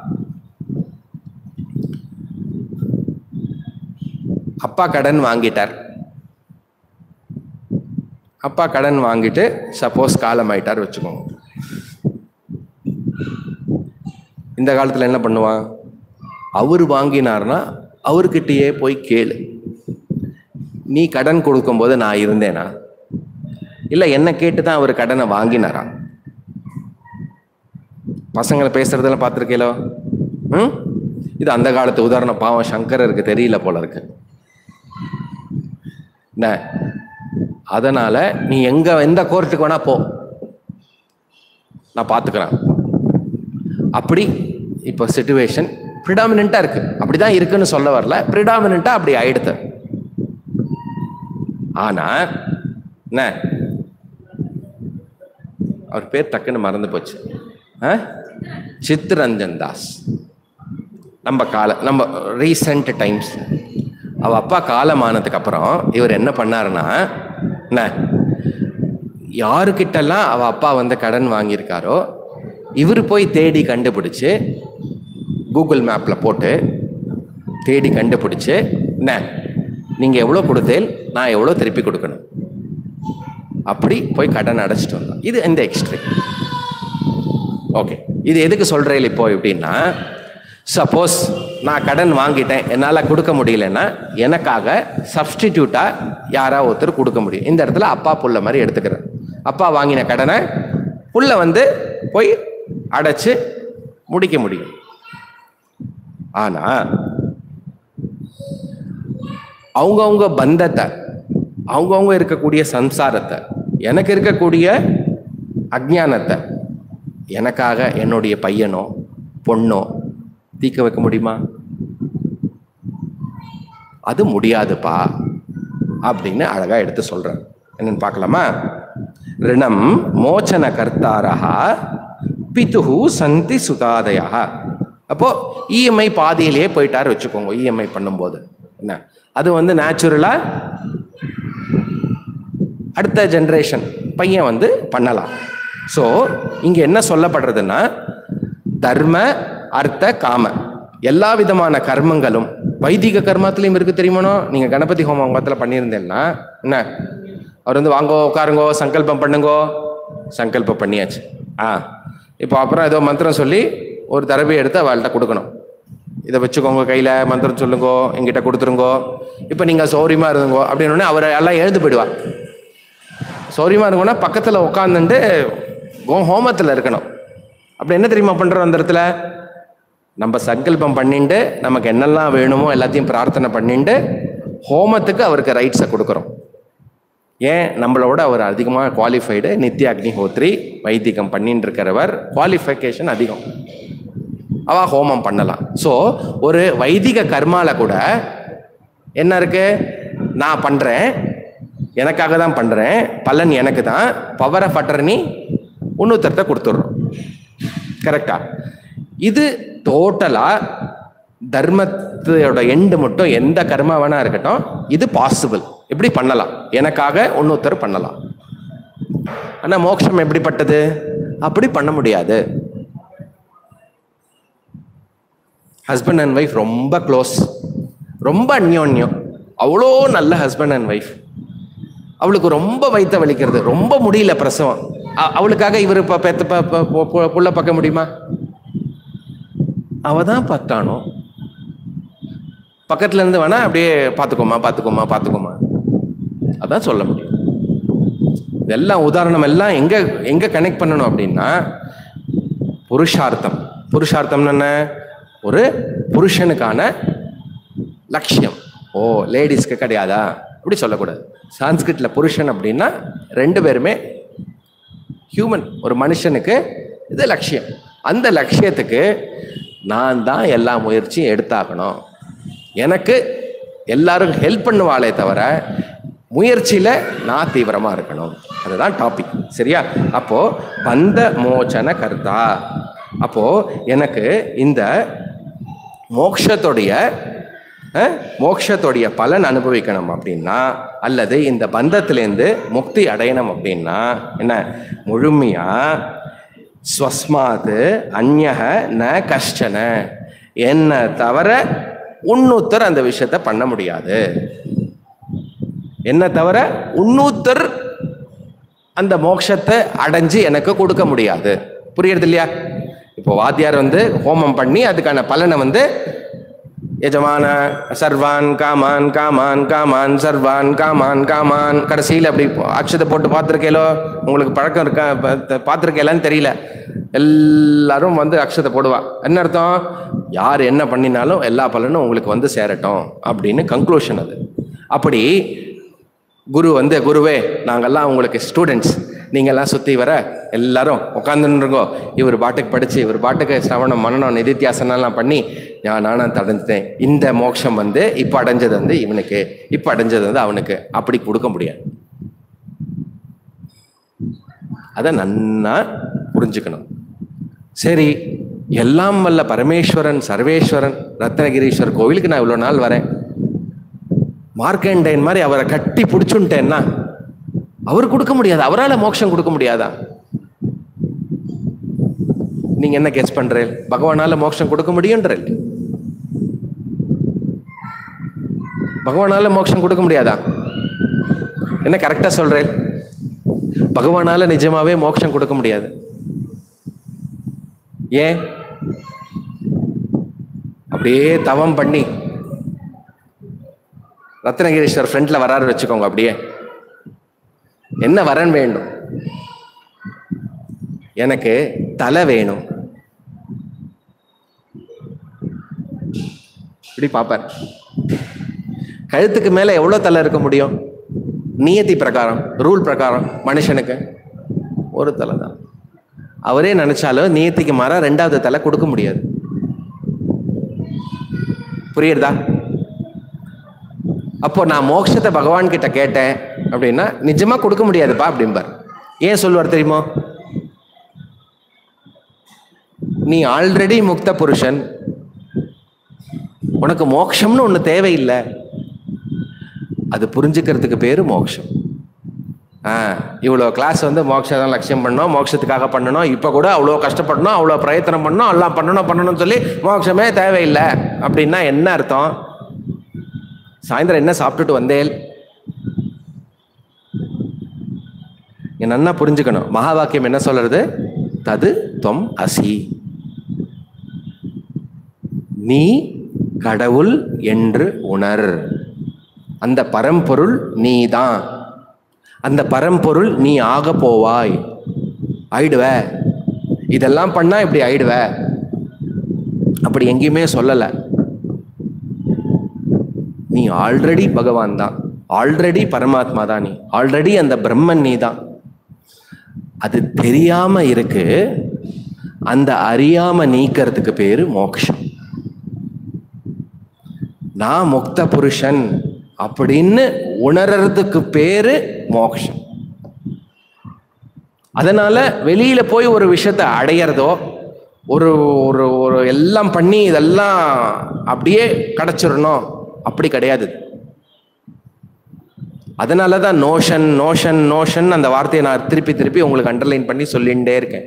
S1: அப்பா கடன் வாங்கிட்டார் அப்பா கடன் வாங்கிட்டு சப்போஸ் காலம் ஆயிட்டார் வச்சுக்கோங்க இந்த காலத்துல என்ன பண்ணுவான் அவர் வாங்கினார்னா அவர்கிட்டயே போய் கேளு நீ கடன் கொடுக்கும்போது நான் இருந்தேனா இல்ல என்ன கேட்டு தான் அவர் கடனை வாங்கினாரா பசங்களை பேசுறதெல்லாம் பார்த்துருக்கீங்களோ ம் இது அந்த காலத்து உதாரணம் பாவம் சங்கரருக்கு தெரியல போல இருக்கு என்ன அதனால நீ எங்க எந்த கோர்ட்டுக்கு வேணா போ நான் பார்த்துக்கிறேன் அப்படி இப்போ சுச்சுவேஷன் ப்ரிடாமினண்ட்டாக இருக்கு அப்படிதான் இருக்குன்னு சொல்ல வரல ப்ரிடாமினண்ட்டாக அப்படி ஆயிடுது ஆனா என்ன அவர் பேர் டக்குன்னு மறந்து போச்சு ஆ? சித்ரஞ்சன் தாஸ் நம்ம கால நம்ம ரீசெண்ட் டைம்ஸ் அவ அப்பா காலமானதுக்கு அப்புறம் இவர் என்ன பண்ணாருன்னா என்ன யாருக்கிட்டெல்லாம் அவ அப்பா வந்து கடன் வாங்கியிருக்காரோ இவர் போய் தேடி கண்டுபிடிச்சு கூகுள் மேப்பில் போட்டு தேடி கண்டுபிடிச்சு என்ன நீங்கள் எவ்வளோ கொடுத்தேல் நான் எவ்வளோ திருப்பி கொடுக்கணும் அப்படி போய் கடன் அடைச்சிட்டு வந்தோம் இது இந்த எக்ஸ்ட்ரீம் ஓகே இது எதுக்கு சொல்கிறேன் இப்போ எப்படின்னா சப்போஸ் நான் கடன் வாங்கிட்டேன் என்னால் கொடுக்க முடியலன்னா எனக்காக சப்ஸ்டிடியூட்டாக யாராவது ஒருத்தர் கொடுக்க முடியும் இந்த இடத்துல அப்பா புள்ள மாதிரி எடுத்துக்கிறேன் அப்பா வாங்கின கடனை புள்ள வந்து போய் அடைச்சு முடிக்க முடியும் ஆனால் அவங்கவுங்க பந்தத்தை அவங்கவுங்க இருக்கக்கூடிய சம்சாரத்தை எனக்கு இருக்கக்கூடிய அஜ்ஞானத்தை எனக்காக என்னுடைய பையனோ பொண்ணோ தீர்க்க வைக்க முடியுமா அது முடியாதுப்பா அப்படின்னு அழகா எடுத்து சொல்றேன் என்னன்னு பார்க்கலாமா ரிணம் மோச்சன கர்த்தாரா பிதுஹு சந்தி சுதாதயா அப்போ இஎம்ஐ பாதியிலேயே போயிட்டாரு வச்சுக்கோங்க இஎம்ஐ பண்ணும்போது என்ன அது வந்து நேச்சுரலா அடுத்த ஜென்ரேஷன் பையன் வந்து பண்ணலாம் ஸோ இங்க என்ன சொல்லப்படுறதுன்னா தர்ம அர்த்த காம எல்லா விதமான கர்மங்களும் வைதிக கர்மத்திலையும் இருக்கு தெரியுமானோ நீங்க கணபதி ஹோமம் உங்கத்துல பண்ணியிருந்தேன்னா என்ன அவர் வந்து வாங்கோ உட்காருங்கோ சங்கல்பம் பண்ணுங்கோ சங்கல்பம் பண்ணியாச்சு ஆ இப்போ அப்புறம் ஏதோ மந்திரம் சொல்லி ஒரு தடவை எடுத்து அவள்கிட்ட கொடுக்கணும் இதை வச்சுக்கோங்க கையில் மந்திரம் சொல்லுங்கோ எங்கிட்ட கொடுத்துருங்கோ இப்போ நீங்கள் சௌரியமாக இருந்துங்கோ அப்படின்னு உடனே அவர் எல்லாம் எழுந்து போயிடுவா சௌரியமாக இருக்கும்னா பக்கத்தில் உட்காந்துட்டு ஹோமத்தில் இருக்கணும் அப்படி என்ன தெரியுமா பண்ணுறோம் அந்த இடத்துல நம்ம சங்கல்பம் பண்ணிட்டு நமக்கு என்னெல்லாம் வேணுமோ எல்லாத்தையும் பிரார்த்தனை பண்ணிட்டு ஹோமத்துக்கு அவருக்கு ரைட்ஸை கொடுக்குறோம் ஏன் நம்மளோட அவர் அதிகமாக குவாலிஃபைடு நித்ய அக்னிஹோத்ரி வைதிகம் பண்ணிட்டு இருக்கிறவர் குவாலிஃபிகேஷன் அதிகம் அவ ஹோமம் பண்ணலாம் ஸோ ஒரு வைதிக கர்மால கூட என்ன இருக்கு நான் பண்றேன் எனக்காக தான் பண்றேன் பலன் எனக்கு தான் பவர் ஆஃப் அட்டர்னி இன்னொருத்தர்கிட்ட கொடுத்துட்றோம் கரெக்டா இது டோட்டலா தர்மத்தோட எண்டு மட்டும் எந்த கர்மா வேணா இருக்கட்டும் இது பாசிபிள் எப்படி பண்ணலாம் எனக்காக இன்னொருத்தர் பண்ணலாம் ஆனா மோட்சம் எப்படிப்பட்டது அப்படி பண்ண முடியாது ஹஸ்பண்ட் அண்ட் ஒய்ஃப் ரொம்ப க்ளோஸ் ரொம்ப அந்யோன்யம் அவ்வளோ நல்ல ஹஸ்பண்ட் அண்ட் ஒய்ஃப் அவளுக்கு ரொம்ப வயித்த வலிக்கிறது ரொம்ப முடியல பிரசவம் அ- அவளுக்காக இவர் இப்போ பெத்த ப- ப- பு- பு- புள்ள பார்க்க முடியுமா அவ தான் பார்த்தானோ பக்கத்துல இருந்து வேணா அப்படியே பார்த்துக்கோமா பார்த்துக்கோமா பார்த்துக்கோமா அதான் சொல்ல முடியும் இதெல்லாம் உதாரணம் எல்லாம் எங்க எங்க கனெக்ட் பண்ணணும் அப்படின்னா புருஷார்த்தம் புருஷார்த்தம் என்ன ஒரு புருஷனுக்கான லட்சியம் ஓ லேடிஸ்க்கு கிடையாதா அப்படி சொல்லக்கூடாது சான்ஸ்கிரிட்ல புருஷன் அப்படின்னா ரெண்டு பேருமே ஹியூமன் ஒரு மனுஷனுக்கு இது லட்சியம் அந்த லட்சியத்துக்கு நான் தான் எல்லா முயற்சியும் எடுத்தாகணும் எனக்கு எல்லாரும் ஹெல்ப் பண்ணுவாளே தவிர முயற்சியில நான் தீவிரமா இருக்கணும் அதுதான் டாபிக் சரியா அப்போ பந்த மோச்சன கர்த்தா அப்போ எனக்கு இந்த மோக்ஷத்துடைய அஹ், மோக்ஷத்துடைய பலன் அனுபவிக்கணும் அப்படின்னா அல்லது இந்த பந்தத்திலேருந்து முக்தி அடையணும் அப்படின்னா என்ன முழுமையா ஸ்வஸ்மாத் அந்யக ந கஷ்டன என்ன தவிர உன்னூத்தர் அந்த விஷயத்த பண்ண முடியாது என்ன தவிர உன்னூத்தர் அந்த மோட்சத்தை அடைஞ்சு எனக்கு கொடுக்க முடியாது புரியுறது இல்லையா இப்போ வாத்தியார் வந்து ஹோமம் பண்ணி அதுக்கான பலனை வந்து எஜமான சர்வான் காமான் காமான் காமான் சர்வான் காமான் காமான் கடைசியில் அப்படி அக்ஷதை போட்டு பார்த்துருக்கேலோ உங்களுக்கு பழக்கம் இருக்கா பார்த்துருக்கேலான்னு தெரியல எல்லாரும் வந்து அக்ஷதை போடுவா என்ன அர்த்தம் யார் என்ன பண்ணினாலும் எல்லா பலனும் உங்களுக்கு வந்து சேரட்டும் அப்படின்னு கன்க்ளூஷன் அது அப்படி குரு வந்து குருவே நாங்கெல்லாம் உங்களுக்கு ஸ்டூடெண்ட்ஸ் நீங்கெல்லாம் சுற்றி வர எல்லாரும் உட்காந்துருங்கோ இவர் பாட்டுக்கு படித்து இவர் பாட்டுக்கு சிரவணம் மனநம் நிதித்தியாசனம்லாம் பண்ணி நான் நானும் அடைஞ்சிட்டேன் இந்த மோட்சம் வந்து இப்போ அடைஞ்சது வந்து இவனுக்கு இப்போ அடைஞ்சது வந்து அவனுக்கு அப்படி கொடுக்க முடியாது அதை நன்னா புரிஞ்சுக்கணும் சரி எல்லாம் வல்ல பரமேஸ்வரன் சர்வேஸ்வரன் ரத்னகிரீஸ்வர் கோவிலுக்கு நான் இவ்வளோ நாள் வரேன் மார்க்கண்டேன் மாதிரி அவரை கட்டி பிடிச்சுட்டேன்னா அவர் கொடுக்க முடியாது அவரால் மோட்சம் கொடுக்க முடியாதா நீங்க என்ன கெஸ் பண்றேன் பகவானால மோட்சம் கொடுக்க முடியுன்றேன் பகவானால மோட்சம் கொடுக்க முடியாதா என்ன கரெக்டா சொல்றேன் பகவானால நிஜமாவே மோட்சம் கொடுக்க முடியாது ஏன் அப்படியே தவம் பண்ணி ரத்னகிரீஸ்வர் ஃப்ரண்ட்ல வராரு வச்சுக்கோங்க அப்படியே என்ன வரன் வேண்டும் எனக்கு தலை வேணும் இப்படி பார்ப்பார் கழுத்துக்கு மேல எவ்வளவு தலை இருக்க முடியும் நியதி பிரகாரம் ரூல் பிரகாரம் மனுஷனுக்கு ஒரு தலை தான் அவரே நினைச்சாலும் நியத்திக்கு மாறா ரெண்டாவது தலை கொடுக்க முடியாது புரியுறதா அப்போ நான் மோட்சத்தை பகவான் கிட்ட கேட்டேன் அப்படின்னா நிஜமா கொடுக்க முடியாதுப்பா அப்படிம்பார் ஏன் சொல்லுவார் தெரியுமோ நீ ஆல்ரெடி முக்த புருஷன் உனக்கு மோட்சம்னு ஒன்று தேவையில்லை அது புரிஞ்சுக்கிறதுக்கு பேரு மோட்சம் ஆ இவ்வளோ கிளாஸ் வந்து மோட்சம் தான் லட்சியம் பண்ணோம் மோட்சத்துக்காக பண்ணணும் இப்போ கூட அவ்வளோ கஷ்டப்படணும் அவ்வளோ பிரயத்தனம் பண்ணணும் எல்லாம் பண்ணணும் பண்ணணும்னு சொல்லி மோட்சமே தேவையில்லை அப்படின்னா என்ன அர்த்தம் சாயந்தரம் என்ன சாப்பிட்டுட்டு வந்தேல் நீங்க நன்னா புரிஞ்சுக்கணும் மகா வாக்கியம் என்ன சொல்றது தது தொம் அசி நீ கடவுள் என்று உணர் அந்த பரம்பொருள் நீதான் அந்த பரம்பொருள் நீ ஆக போவாய் ஆயிடுவ இதெல்லாம் பண்ணா இப்படி ஆயிடுவ அப்படி எங்கேயுமே சொல்லலை நீ ஆல்ரெடி பகவான் தான் ஆல்ரெடி பரமாத்மா தான் நீ ஆல்ரெடி அந்த பிரம்மன் நீ தான் அது தெரியாம இருக்கு அந்த அறியாம நீக்கிறதுக்கு பேரு மோட்சம் நான் முக்த புருஷன் அப்படின்னு உணர்றதுக்கு பேரு மோட்சம் அதனால வெளியில போய் ஒரு விஷயத்தை அடையிறதோ ஒரு ஒரு ஒரு எல்லாம் பண்ணி இதெல்லாம் அப்படியே கிடைச்சிடணும் அப்படி கிடையாது அதனால தான் நோஷன் நோஷன் நோஷன் அந்த வார்த்தையை நான் திருப்பி திருப்பி உங்களுக்கு அண்டர்லைன் பண்ணி சொல்லிகிட்டே இருக்கேன்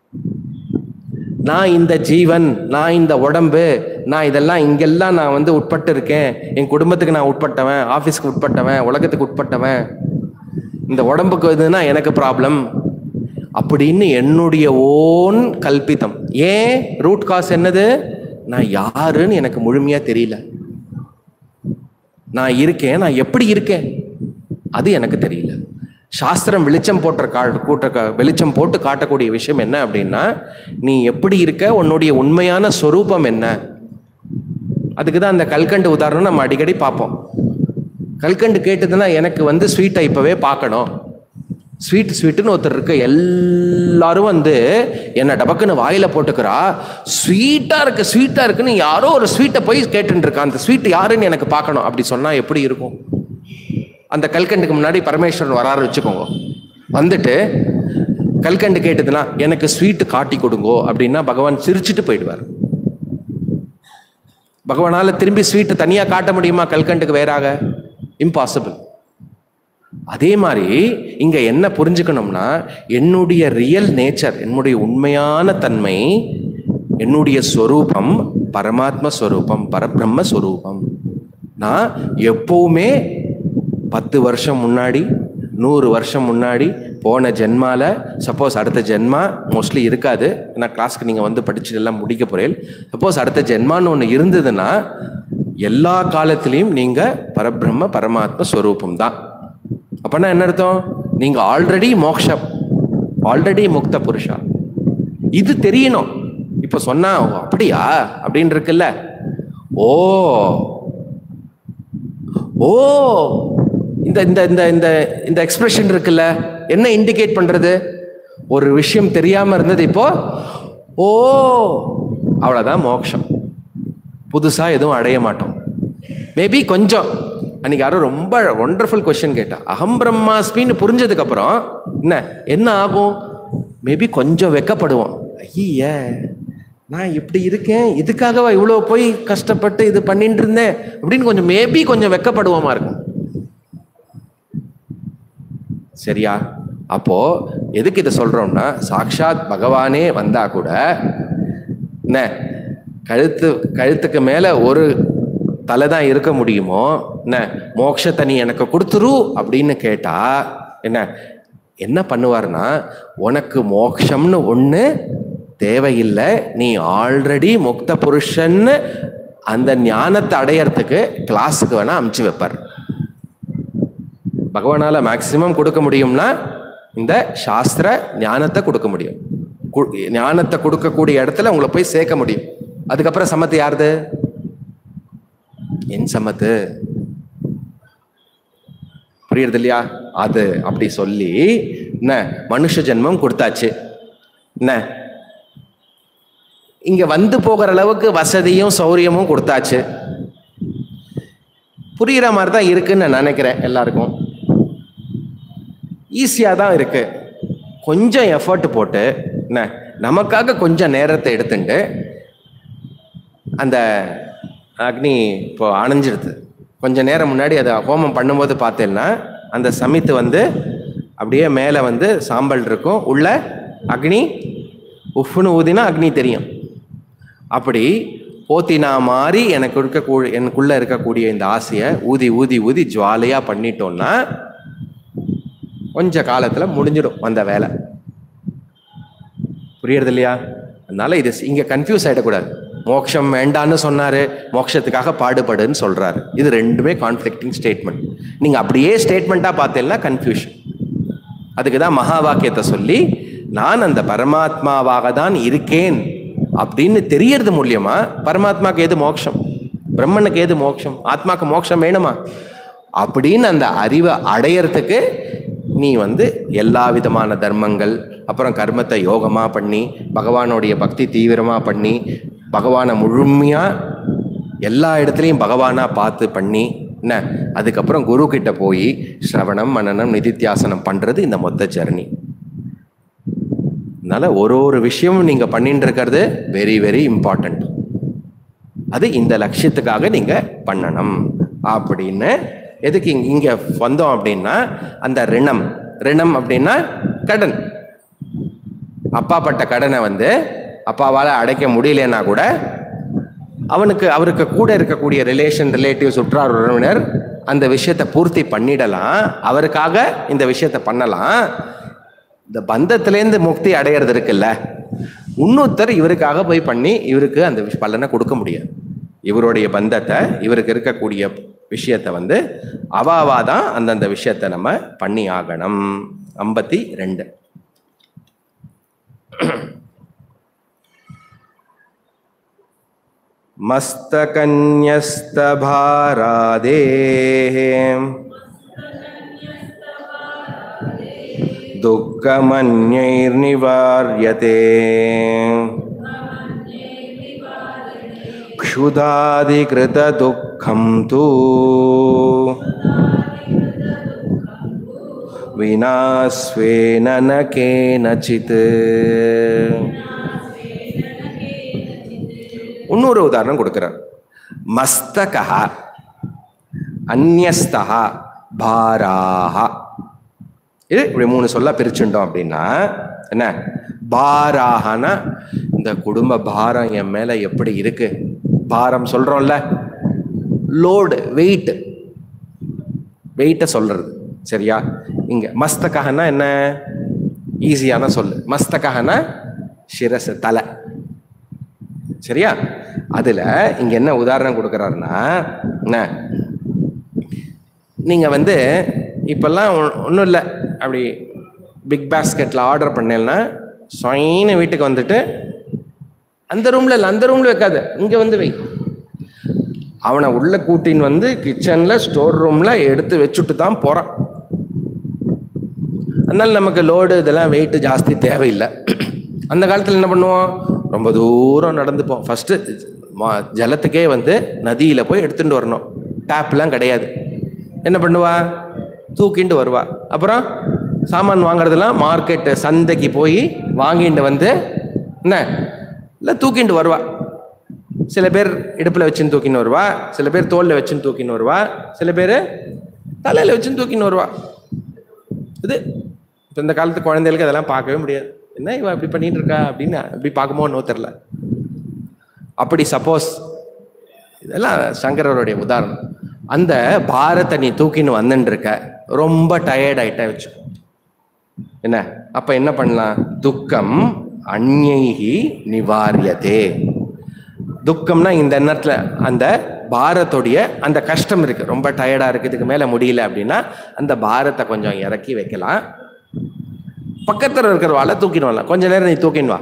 S1: நான் இந்த ஜீவன் நான் இந்த உடம்பு நான் இதெல்லாம் இங்கெல்லாம் நான் வந்து உட்பட்டு இருக்கேன் என் குடும்பத்துக்கு நான் உட்பட்டவன் ஆஃபீஸ்க்கு உட்பட்டவன் உலகத்துக்கு உட்பட்டவன் இந்த உடம்புக்கு இதுனா எனக்கு ப்ராப்ளம் அப்படின்னு என்னுடைய ஓன் கல்பித்தம் ஏன் ரூட் காஸ் என்னது நான் யாருன்னு எனக்கு முழுமையா தெரியல நான் இருக்கேன் நான் எப்படி இருக்கேன் அது எனக்கு தெரியல சாஸ்திரம் வெளிச்சம் போட்ட கா கூட்ட கா- வெளிச்சம் போட்டு காட்டக்கூடிய விஷயம் என்ன அப்படின்னா நீ எப்படி இருக்க உன்னுடைய உண்மையான சொரூபம் என்ன அதுக்கு தான் அந்த கல்கண்டு உதாரணம் நம்ம அடிக்கடி பார்ப்போம் கல்கண்டு கேட்டதுன்னா எனக்கு வந்து ஸ்வீட்டை இப்போவே பார்க்கணும் ஸ்வீட் ஸ்வீட்டுன்னு ஒருத்தர் இருக்கு எல்லாரும் வந்து என்ன டபக்குன்னு வாயில போட்டுக்கிறா ஸ்வீட்டா இருக்கு ஸ்வீட்டா இருக்குன்னு யாரோ ஒரு ஸ்வீட்டை போய் கேட்டுட்டு இருக்கா அந்த ஸ்வீட் யாருன்னு எனக்கு பார்க்கணும் அப்படி சொன்னா எப்படி இருக்கும் அந்த கல்கண்டுக்கு முன்னாடி பரமேஸ்வரன் வராரு வச்சுக்கோங்க வந்துட்டு கல்கண்டு கேட்டதுன்னா எனக்கு ஸ்வீட்டு காட்டி கொடுங்கோ அப்படின்னா பகவான் சிரிச்சுட்டு போயிடுவார் பகவானால திரும்பி ஸ்வீட்டு தனியா காட்ட முடியுமா கல்கண்டுக்கு வேறாக இம்பாசிபிள் அதே மாதிரி இங்க என்ன புரிஞ்சுக்கணும்னா என்னுடைய ரியல் நேச்சர் என்னுடைய உண்மையான தன்மை என்னுடைய ஸ்வரூபம் பரமாத்ம ஸ்வரூபம் பரபிரம்ம ஸ்வரூபம் நான் எப்பவுமே பத்து வருஷம் முன்னாடி நூறு வருஷம் முன்னாடி போன ஜென்மால சப்போஸ் அடுத்த ஜென்மா மோஸ்ட்லி இருக்காது ஏன்னா கிளாஸ்க்கு நீங்கள் வந்து படிச்சு எல்லாம் முடிக்க போறேன் சப்போஸ் அடுத்த ஜென்மான்னு ஒன்று இருந்ததுன்னா எல்லா காலத்திலையும் நீங்கள் பரபிரம்ம பரமாத்ம ஸ்வரூபம் தான் அப்பனா என்ன அர்த்தம் நீங்க ஆல்ரெடி மோக்ஷம் ஆல்ரெடி முக்த புருஷா இது தெரியணும் இப்ப சொன்னா "ஓ, அப்படியா அப்படின்னு இருக்குல்ல ஓ ஓ இந்த இந்த இந்த இந்த இந்த எக்ஸ்பிரஷன் இருக்குல்ல என்ன இண்டிகேட் பண்றது ஒரு விஷயம் தெரியாம இருந்தது இப்போ ஓ அவ்வளவுதான் மோட்சம் புதுசா எதுவும் அடைய மாட்டோம் மேபி கொஞ்சம் அன்னைக்கு யாரும் ரொம்ப ஒண்டர்ஃபுல் கொஸ்டின் கேட்டா அகம் பிரம்மாஸ்மின்னு புரிஞ்சதுக்கு அப்புறம் என்ன என்ன ஆகும் மேபி கொஞ்சம் வெக்கப்படுவோம் ஐய நான் இப்படி இருக்கேன் இதுக்காகவா இவ்வளோ போய் கஷ்டப்பட்டு இது பண்ணிட்டு இருந்தேன் அப்படின்னு கொஞ்சம் மேபி கொஞ்சம் வெக்கப்படுவோமா இருக்கும் சரியா அப்போ எதுக்கு இதை சொல்றோம்னா சாக்ஷாத் பகவானே வந்தா கூட என்ன கழுத்து கழுத்துக்கு மேல ஒரு தலை தான் இருக்க முடியுமோ என்ன மோட்சத்தை நீ எனக்கு கொடுத்துரு அப்படின்னு கேட்டா என்ன என்ன பண்ணுவார்னா உனக்கு மோட்சம்னு ஒண்ணு தேவையில்லை நீ ஆல்ரெடி முக்த புருஷன்னு அந்த ஞானத்தை அடையறதுக்கு கிளாஸுக்கு வேணா அமுச்சு வைப்பார் பகவானால மேக்சிமம் கொடுக்க முடியும்னா இந்த சாஸ்திர ஞானத்தை கொடுக்க முடியும் கு- ஞானத்தை கொடுக்கக்கூடிய இடத்துல உங்களை போய் சேர்க்க முடியும் அதுக்கப்புறம் சம்மத்து யாருது என் சம்மத்து புரியுறது இல்லையா அது அப்படி சொல்லி என்ன மனுஷ ஜென்மம் கொடுத்தாச்சு என்ன இங்க வந்து போகிற அளவுக்கு வசதியும் சௌரியமும் கொடுத்தாச்சு புரியுற மாதிரி தான் இருக்குன்னு நான் நினைக்கிறேன் எல்லாருக்கும் ஈஸியாக தான் இருக்கு கொஞ்சம் எஃபர்ட் போட்டு என்ன நமக்காக கொஞ்சம் நேரத்தை எடுத்துட்டு அந்த அக்னி இப்போ அணைஞ்சிடுது கொஞ்ச நேரம் முன்னாடி அதை ஹோமம் பண்ணும்போது பார்த்தேன்னா அந்த சமித்து வந்து அப்படியே மேலே வந்து சாம்பல் இருக்கும் உள்ள அக்னி உஃப்னு ஊதினா அக்னி தெரியும் அப்படி போத்தினா மாதிரி எனக்கு இருக்கக்கூடிய எனக்குள்ள இருக்கக்கூடிய இந்த ஆசையை ஊதி ஊதி ஊதி ஜுவாலையா பண்ணிட்டோம்னா கொஞ்ச காலத்துல முடிஞ்சிடும் அந்த வேலை புரியுறது இல்லையா அதனால இது இங்க கன்ஃபியூஸ் ஆயிடக்கூடாது மோட்சம் வேண்டான்னு சொன்னாரு மோட்சத்துக்காக பாடுபடுன்னு சொல்றாரு இது ரெண்டுமே கான்ஃப்ளிக்டிங் ஸ்டேட்மெண்ட் நீங்க அப்படியே ஸ்டேட்மெண்ட்டா பார்த்தீங்கன்னா கன்ஃபியூஷன் அதுக்கு தான் மகா வாக்கியத்தை சொல்லி நான் அந்த பரமாத்மாவாக தான் இருக்கேன் அப்படின்னு தெரியறது மூலியமா பரமாத்மாக்கு எது மோட்சம் பிரம்மனுக்கு எது மோட்சம் ஆத்மாக்கு மோட்சம் வேணுமா அப்படின்னு அந்த அறிவை அடையறதுக்கு நீ வந்து எல்லா விதமான தர்மங்கள் அப்புறம் கர்மத்தை யோகமா பண்ணி பகவானுடைய பக்தி தீவிரமா பண்ணி பகவானை முழுமையா எல்லா இடத்துலையும் பகவானா பார்த்து பண்ணி என்ன அதுக்கப்புறம் குரு கிட்ட போய் ஸ்ரவணம் மனனம் நிதித்தியாசனம் பண்றது இந்த மொத்த ஜர்னி அதனால ஒரு ஒரு விஷயமும் நீங்க பண்ணிட்டு இருக்கிறது வெரி வெரி இம்பார்ட்டன்ட் அது இந்த லட்சியத்துக்காக நீங்க பண்ணணும் அப்படின்னு எதுக்கு இங்க- இங்க வந்தோம் அப்படின்னா அந்த ரிணம் ரிணம் அப்படின்னா கடன் அப்பா பட்ட கடனை வந்து அப்பாவால் அடைக்க முடியலன்னா கூட அவனுக்கு அவருக்கு கூட இருக்கக்கூடிய ரிலேஷன் ரிலேட்டிவ்ஸ் உற்றார் உறவினர் அந்த விஷயத்தை பூர்த்தி பண்ணிடலாம் அவருக்காக இந்த விஷயத்தை பண்ணலாம் இந்த பந்தத்திலேருந்து முக்தி அடையிறது இருக்குல்ல இன்னொருத்தர் இவருக்காக போய் பண்ணி இவருக்கு அந்த விஷ- பலனை கொடுக்க முடியாது இவருடைய பந்தத்தை இவருக்கு இருக்கக்கூடிய விஷயத்தை வந்து அவாவா தான் அந்தந்த விஷயத்தை நம்ம பண்ணி ஆகணும் ஐம்பத்தி ரெண்டு मस्तकन्यस्तभारादेः दुःखमन्यैर्निवार्यते क्षुधादिकृतदुःखं तु विना स्वेन न केनचित् இன்னொரு உதாரணம் கொடுக்கிறார் மஸ்தகா அந்நியஸ்தகா பாராஹா இது இப்படி மூணு சொல்ல பிரிச்சுட்டோம் அப்படின்னா என்ன பாராகனா இந்த குடும்ப பாரம் என் மேல எப்படி இருக்கு பாரம் சொல்றோம்ல லோடு வெயிட் வெயிட்டை சொல்றது சரியா இங்க மஸ்தகனா என்ன ஈஸியான சொல்லு மஸ்தகனா சிரசு தலை சரியா அதுல இங்க என்ன உதாரணம் கொடுக்கறாருன்னா என்ன நீங்க வந்து இப்பெல்லாம் ஒன்றும் இல்லை அப்படி பிக் பாஸ்கெட்ல ஆர்டர் பண்ணேன்னா சொயின்னு வீட்டுக்கு வந்துட்டு அந்த ரூம்ல இல்லை அந்த ரூம்ல வைக்காத இங்க வந்து வை அவனை உள்ள கூட்டின்னு வந்து கிச்சன்ல ஸ்டோர் ரூம்ல எடுத்து வச்சுட்டு தான் போறான் அதனால நமக்கு லோடு இதெல்லாம் வெயிட் ஜாஸ்தி தேவையில்லை அந்த காலத்தில் என்ன பண்ணுவோம் ரொம்ப தூரம் நடந்துப்போம் ஃபஸ்ட்டு ஜலத்துக்கே வந்து நதியில் போய் எடுத்துட்டு வரணும் டேப்லாம் கிடையாது என்ன பண்ணுவா தூக்கிண்டு வருவா அப்புறம் சாமான் வாங்குறதெல்லாம் மார்க்கெட்டு சந்தைக்கு போய் வாங்கிட்டு வந்து என்ன இல்லை தூக்கிண்டு வருவா சில பேர் இடுப்பில் வச்சுன்னு தூக்கின்னு வருவா சில பேர் தோளில் வச்சுன்னு தூக்கின்னு வருவா சில பேர் தலையில் வச்சுன்னு தூக்கின்னு வருவா இது இப்போ இந்த காலத்து குழந்தைகளுக்கு அதெல்லாம் பார்க்கவே முடியாது என்ன இவன் இப்படி பண்ணிட்டு இருக்கா அப்படின்னு இப்படி பார்க்குமோ இன்னும் தெரில அப்படி சப்போஸ் இதெல்லாம் சங்கரருடைய உதாரணம் அந்த பாரத்தை நீ தூக்கின்னு வந்துன்னு இருக்க ரொம்ப டயர்ட் ஆயிட்ட வச்சு என்ன அப்ப என்ன பண்ணலாம் துக்கம் அந்நைகி நிவாரியதே துக்கம்னா இந்த நேரத்துல அந்த பாரத்துடைய அந்த கஷ்டம் இருக்கு ரொம்ப டயர்டா இருக்கு இதுக்கு மேல முடியல அப்படின்னா அந்த பாரத்தை கொஞ்சம் இறக்கி வைக்கலாம் பக்கத்துல இருக்கிறவால தூக்கின்னு வரலாம் கொஞ்ச நேரம் நீ தூக்கின்னு வா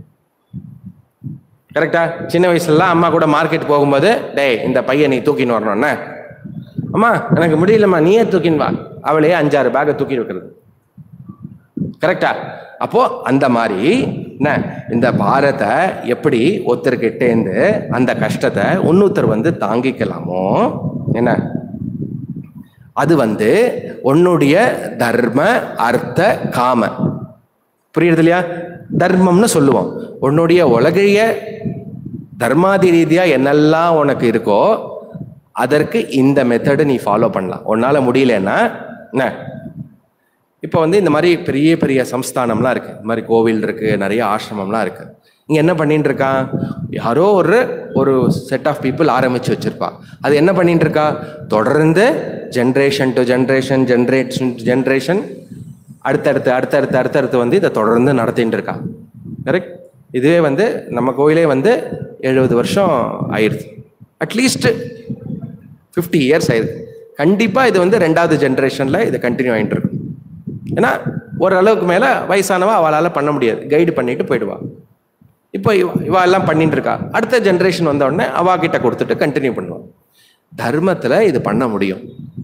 S1: கரெக்டா சின்ன வயசுலலாம் அம்மா கூட மார்க்கெட் போகும்போது டேய் இந்த பையன் நீ தூக்கின்னு வரணும்னா அம்மா எனக்கு முடியலம்மா நீயே தூக்கின்னு வா அவளையே அஞ்சாறு பேக்கை தூக்கி வைக்கிறது கரெக்டா அப்போ அந்த மாதிரி என்ன இந்த பாரத்தை எப்படி ஒருத்தர்கிட்டேந்து அந்த கஷ்டத்தை இன்னொருத்தர் வந்து தாங்கிக்கலாமோ என்ன அது வந்து உன்னுடைய தர்ம அர்த்த காம புரியுறது இல்லையா தர்மம்னு சொல்லுவோம் உன்னுடைய உலகிய தர்மாதி ரீதியா என்னெல்லாம் உனக்கு இருக்கோ அதற்கு இந்த மெத்தடு நீ ஃபாலோ பண்ணலாம் உன்னால முடியலன்னா என்ன இப்போ வந்து இந்த மாதிரி பெரிய பெரிய சம்ஸ்தானம்லாம் இருக்கு இந்த மாதிரி கோவில் இருக்கு நிறைய ஆசிரமம்லாம் இருக்கு இங்க என்ன பண்ணிட்டு இருக்கான் யாரோ ஒரு ஒரு செட் ஆஃப் பீப்புள் ஆரம்பிச்சு வச்சிருப்பா அது என்ன பண்ணிட்டு இருக்கா தொடர்ந்து generation to generation generation generation அடுத்தடுத்து அடுத்தடுத்து அடுத்தடுத்து வந்து இதை தொடர்ந்து நடத்திட்டு இருக்கா கரெக்ட் இதுவே வந்து நம்ம கோயிலே வந்து எழுபது வருஷம் ஆயிடுச்சு அட்லீஸ்ட் ஃபிஃப்டி இயர்ஸ் ஆயிருக்கு கண்டிப்பாக இது வந்து ரெண்டாவது ஜென்ரேஷனில் இது கண்டினியூ ஆகிட்டு இருக்கும் ஏன்னா ஓரளவுக்கு மேலே வயசானவா அவளால் பண்ண முடியாது கைடு பண்ணிட்டு போயிடுவா இப்போ இவ இவ எல்லாம் பண்ணிட்டு இருக்கா அடுத்த ஜென்ரேஷன் வந்த உடனே அவா கிட்ட கொடுத்துட்டு கண்டினியூ பண்ணுவான் தர்மத்தில் இது பண்ண முடியும்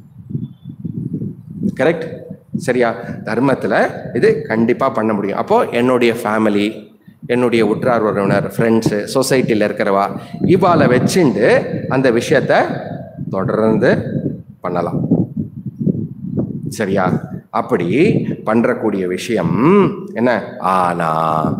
S1: கரெக்ட் சரியா தர்மத்தில் இது கண்டிப்பாக பண்ண முடியும் அப்போ என்னுடைய ஃபேமிலி என்னுடைய உற்றார் உறவினர் ஃப்ரெண்ட்ஸு சொசைட்டியில் இருக்கிறவா இவாளை வச்சுண்டு அந்த விஷயத்த தொடர்ந்து பண்ணலாம் சரியா அப்படி பண்றக்கூடிய விஷயம் என்ன ஆனா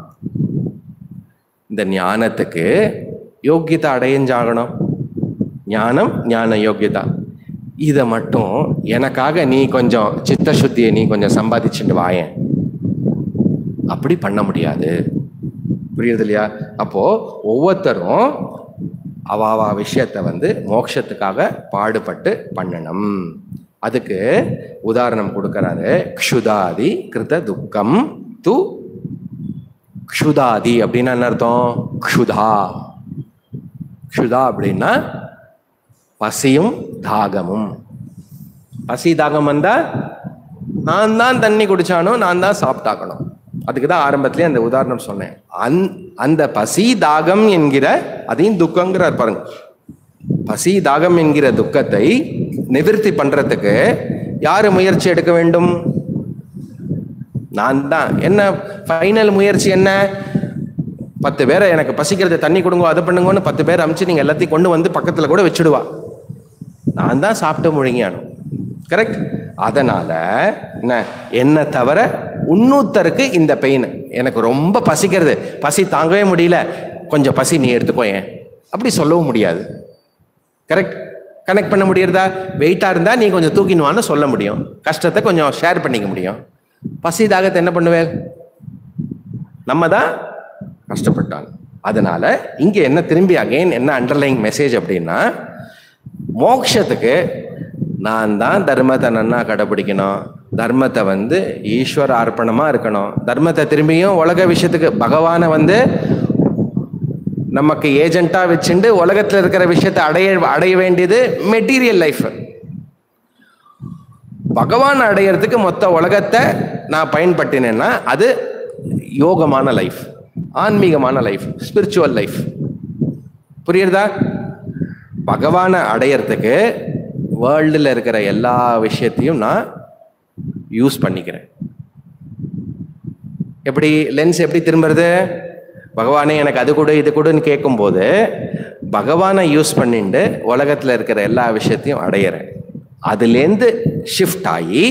S1: இந்த ஞானத்துக்கு யோக்கியத்தை அடையஞ்சாகணும் ஞானம் ஞான யோக்கியதா இதை மட்டும் எனக்காக நீ கொஞ்சம் சித்த சுத்தியை நீ கொஞ்சம் சம்பாதிச்சுட்டு வாயேன் அப்படி பண்ண முடியாது புரியுது இல்லையா அப்போ ஒவ்வொருத்தரும் அவாவா விஷயத்தை வந்து மோட்சத்துக்காக பாடுபட்டு பண்ணணும் அதுக்கு உதாரணம் கொடுக்கறாரு க்ஷுதாதி கிருத துக்கம் து க்ஷுதாதி அப்படின்னா என்ன அர்த்தம் க்ஷுதா க்ஷுதா அப்படின்னா பசியும் தாகமும் பசி தாகம் வந்தா நான் தான் தண்ணி குடிச்சானோ நான் தான் சாப்பிட்டாக்கணும் அதுக்கு தான் ஆரம்பத்திலே அந்த உதாரணம் சொன்னேன் அந் அந்த பசி தாகம் என்கிற அதையும் துக்கங்கிறார் பாருங்க பசி தாகம் என்கிற துக்கத்தை நிவர்த்தி பண்றதுக்கு யாரு முயற்சி எடுக்க வேண்டும் நான் தான் என்ன ஃபைனல் முயற்சி என்ன பத்து பேரை எனக்கு பசிக்கிறது தண்ணி கொடுங்க அதை பண்ணுங்கன்னு பத்து பேர் அமிச்சு நீங்க எல்லாத்தையும் கொண்டு வந்து பக்கத்துல கூட வச்சுடுவா நான் தான் சாப்பிட்டு முழுங்கியானும் கரெக்ட் அதனால என்ன என்ன தவிர இன்னொருத்தருக்கு இந்த பெயின் எனக்கு ரொம்ப பசிக்கிறது பசி தாங்கவே முடியல கொஞ்சம் பசி நீ எடுத்துக்கோ ஏன் அப்படி சொல்லவும் முடியாது கரெக்ட் கனெக்ட் பண்ண முடியறதா வெயிட்டா இருந்தா நீ கொஞ்சம் தூக்கினுவான்னு சொல்ல முடியும் கஷ்டத்தை கொஞ்சம் ஷேர் பண்ணிக்க முடியும் பசி தாகத்தை என்ன பண்ணுவேன் நம்ம தான் கஷ்டப்பட்டான் அதனால இங்க என்ன திரும்பி அகைன் என்ன அண்டர்லைங் மெசேஜ் அப்படின்னா மோக்ஷத்துக்கு நான் தான் தர்மத்தை நன்னா கடைபிடிக்கணும் தர்மத்தை வந்து ஈஸ்வர அர்ப்பணமா இருக்கணும் தர்மத்தை திரும்பியும் உலக விஷயத்துக்கு பகவானை வந்து நமக்கு ஏஜென்ட்டா வச்சுண்டு உலகத்துல இருக்கிற விஷயத்தை அடைய அடைய வேண்டியது மெட்டீரியல் லைஃப் பகவான் அடையிறதுக்கு மொத்த உலகத்தை நான் பயன்படுத்தினேன்னா அது யோகமான லைஃப் ஆன்மீகமான லைஃப் ஸ்பிரிச்சுவல் லைஃப் புரியுறதா பகவானை அடையறதுக்கு வேர்ல்டில் இருக்கிற எல்லா விஷயத்தையும் நான் யூஸ் பண்ணிக்கிறேன் எப்படி லென்ஸ் எப்படி திரும்புறது பகவானே எனக்கு அது கொடு இது கொடுன்னு கேட்கும்போது பகவானை யூஸ் பண்ணிட்டு உலகத்தில் இருக்கிற எல்லா விஷயத்தையும் அடையிறேன் அதுலேருந்து ஷிஃப்ட் ஆகி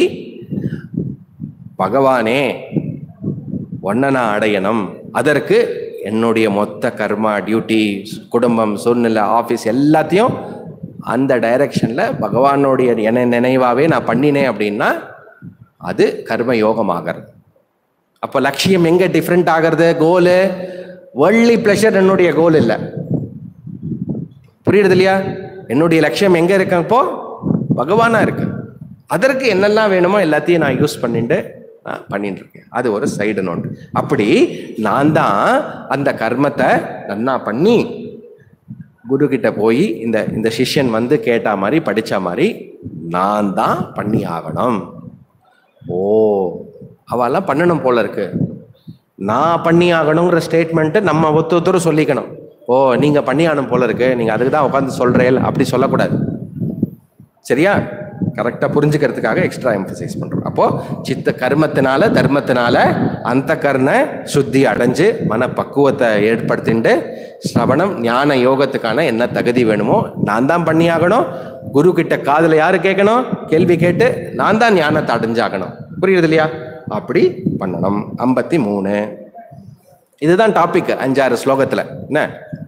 S1: பகவானே ஒன்ன நான் அடையணும் அதற்கு என்னுடைய மொத்த கர்மா டியூட்டி குடும்பம் சூழ்நிலை ஆஃபீஸ் எல்லாத்தையும் அந்த டைரக்ஷனில் பகவானுடைய என நினைவாவே நான் பண்ணினேன் அப்படின்னா அது கர்ம யோகம் ஆகிறது அப்போ லட்சியம் எங்கே டிஃப்ரெண்ட் ஆகிறது கோலு வேர்ல்ட்லி ப்ளஷர் என்னுடைய கோல் இல்லை புரியுறது இல்லையா என்னுடைய லட்சியம் எங்கே இருக்கு இப்போ பகவானா இருக்கு அதற்கு என்னெல்லாம் வேணுமோ எல்லாத்தையும் நான் யூஸ் பண்ணிட்டு நான் பண்ணிட்டு இருக்கேன் அது ஒரு சைடு நோட் அப்படி நான் தான் அந்த கர்மத்தை நன்னா பண்ணி குரு கிட்ட போய் இந்த இந்த சிஷ்யன் வந்து கேட்ட மாதிரி படிச்ச மாதிரி நான் தான் பண்ணி ஆகணும் ஓ அவெல்லாம் பண்ணணும் போல இருக்கு நான் பண்ணி ஆகணுங்கிற ஸ்டேட்மெண்ட்டு நம்ம ஒத்து ஒருத்தரும் சொல்லிக்கணும் ஓ நீங்க பண்ணி ஆகணும் போல இருக்கு நீங்க அதுக்கு தான் உட்காந்து சொல்றேன் அப்படி சொல்லக்கூடாது சரியா கரெக்டாக புரிஞ்சுக்கிறதுக்காக எக்ஸ்ட்ரா எம்பசைஸ் பண்றோம் அப்போ சித்த கர்மத்தினால தர்மத்தினால அந்த கர்ண சுத்தி அடைஞ்சு மன பக்குவத்தை ஏற்படுத்திட்டு ஸ்ரவணம் ஞான யோகத்துக்கான என்ன தகுதி வேணுமோ நான் தான் பண்ணி ஆகணும் குரு கிட்ட காதுல யாரு கேட்கணும் கேள்வி கேட்டு நான் தான் ஞானத்தை அடைஞ்சாகணும் புரியுது இல்லையா அப்படி பண்ணணும் ஐம்பத்தி மூணு இதுதான் டாபிக் அஞ்சாறு ஸ்லோகத்துல என்ன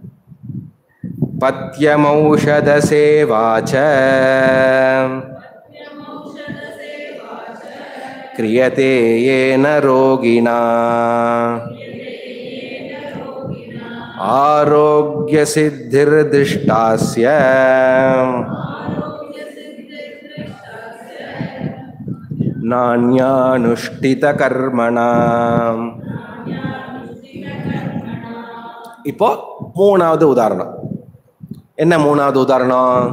S1: பத்யமௌஷத சேவாச்ச क्रियते येन रोगिणा आरोग्यसिद्धिर्दिष्टास्य नान्यानुष्ठितकर्मणा இப்போ மூணாவது உதாரணம் என்ன மூணாவது உதாரணம்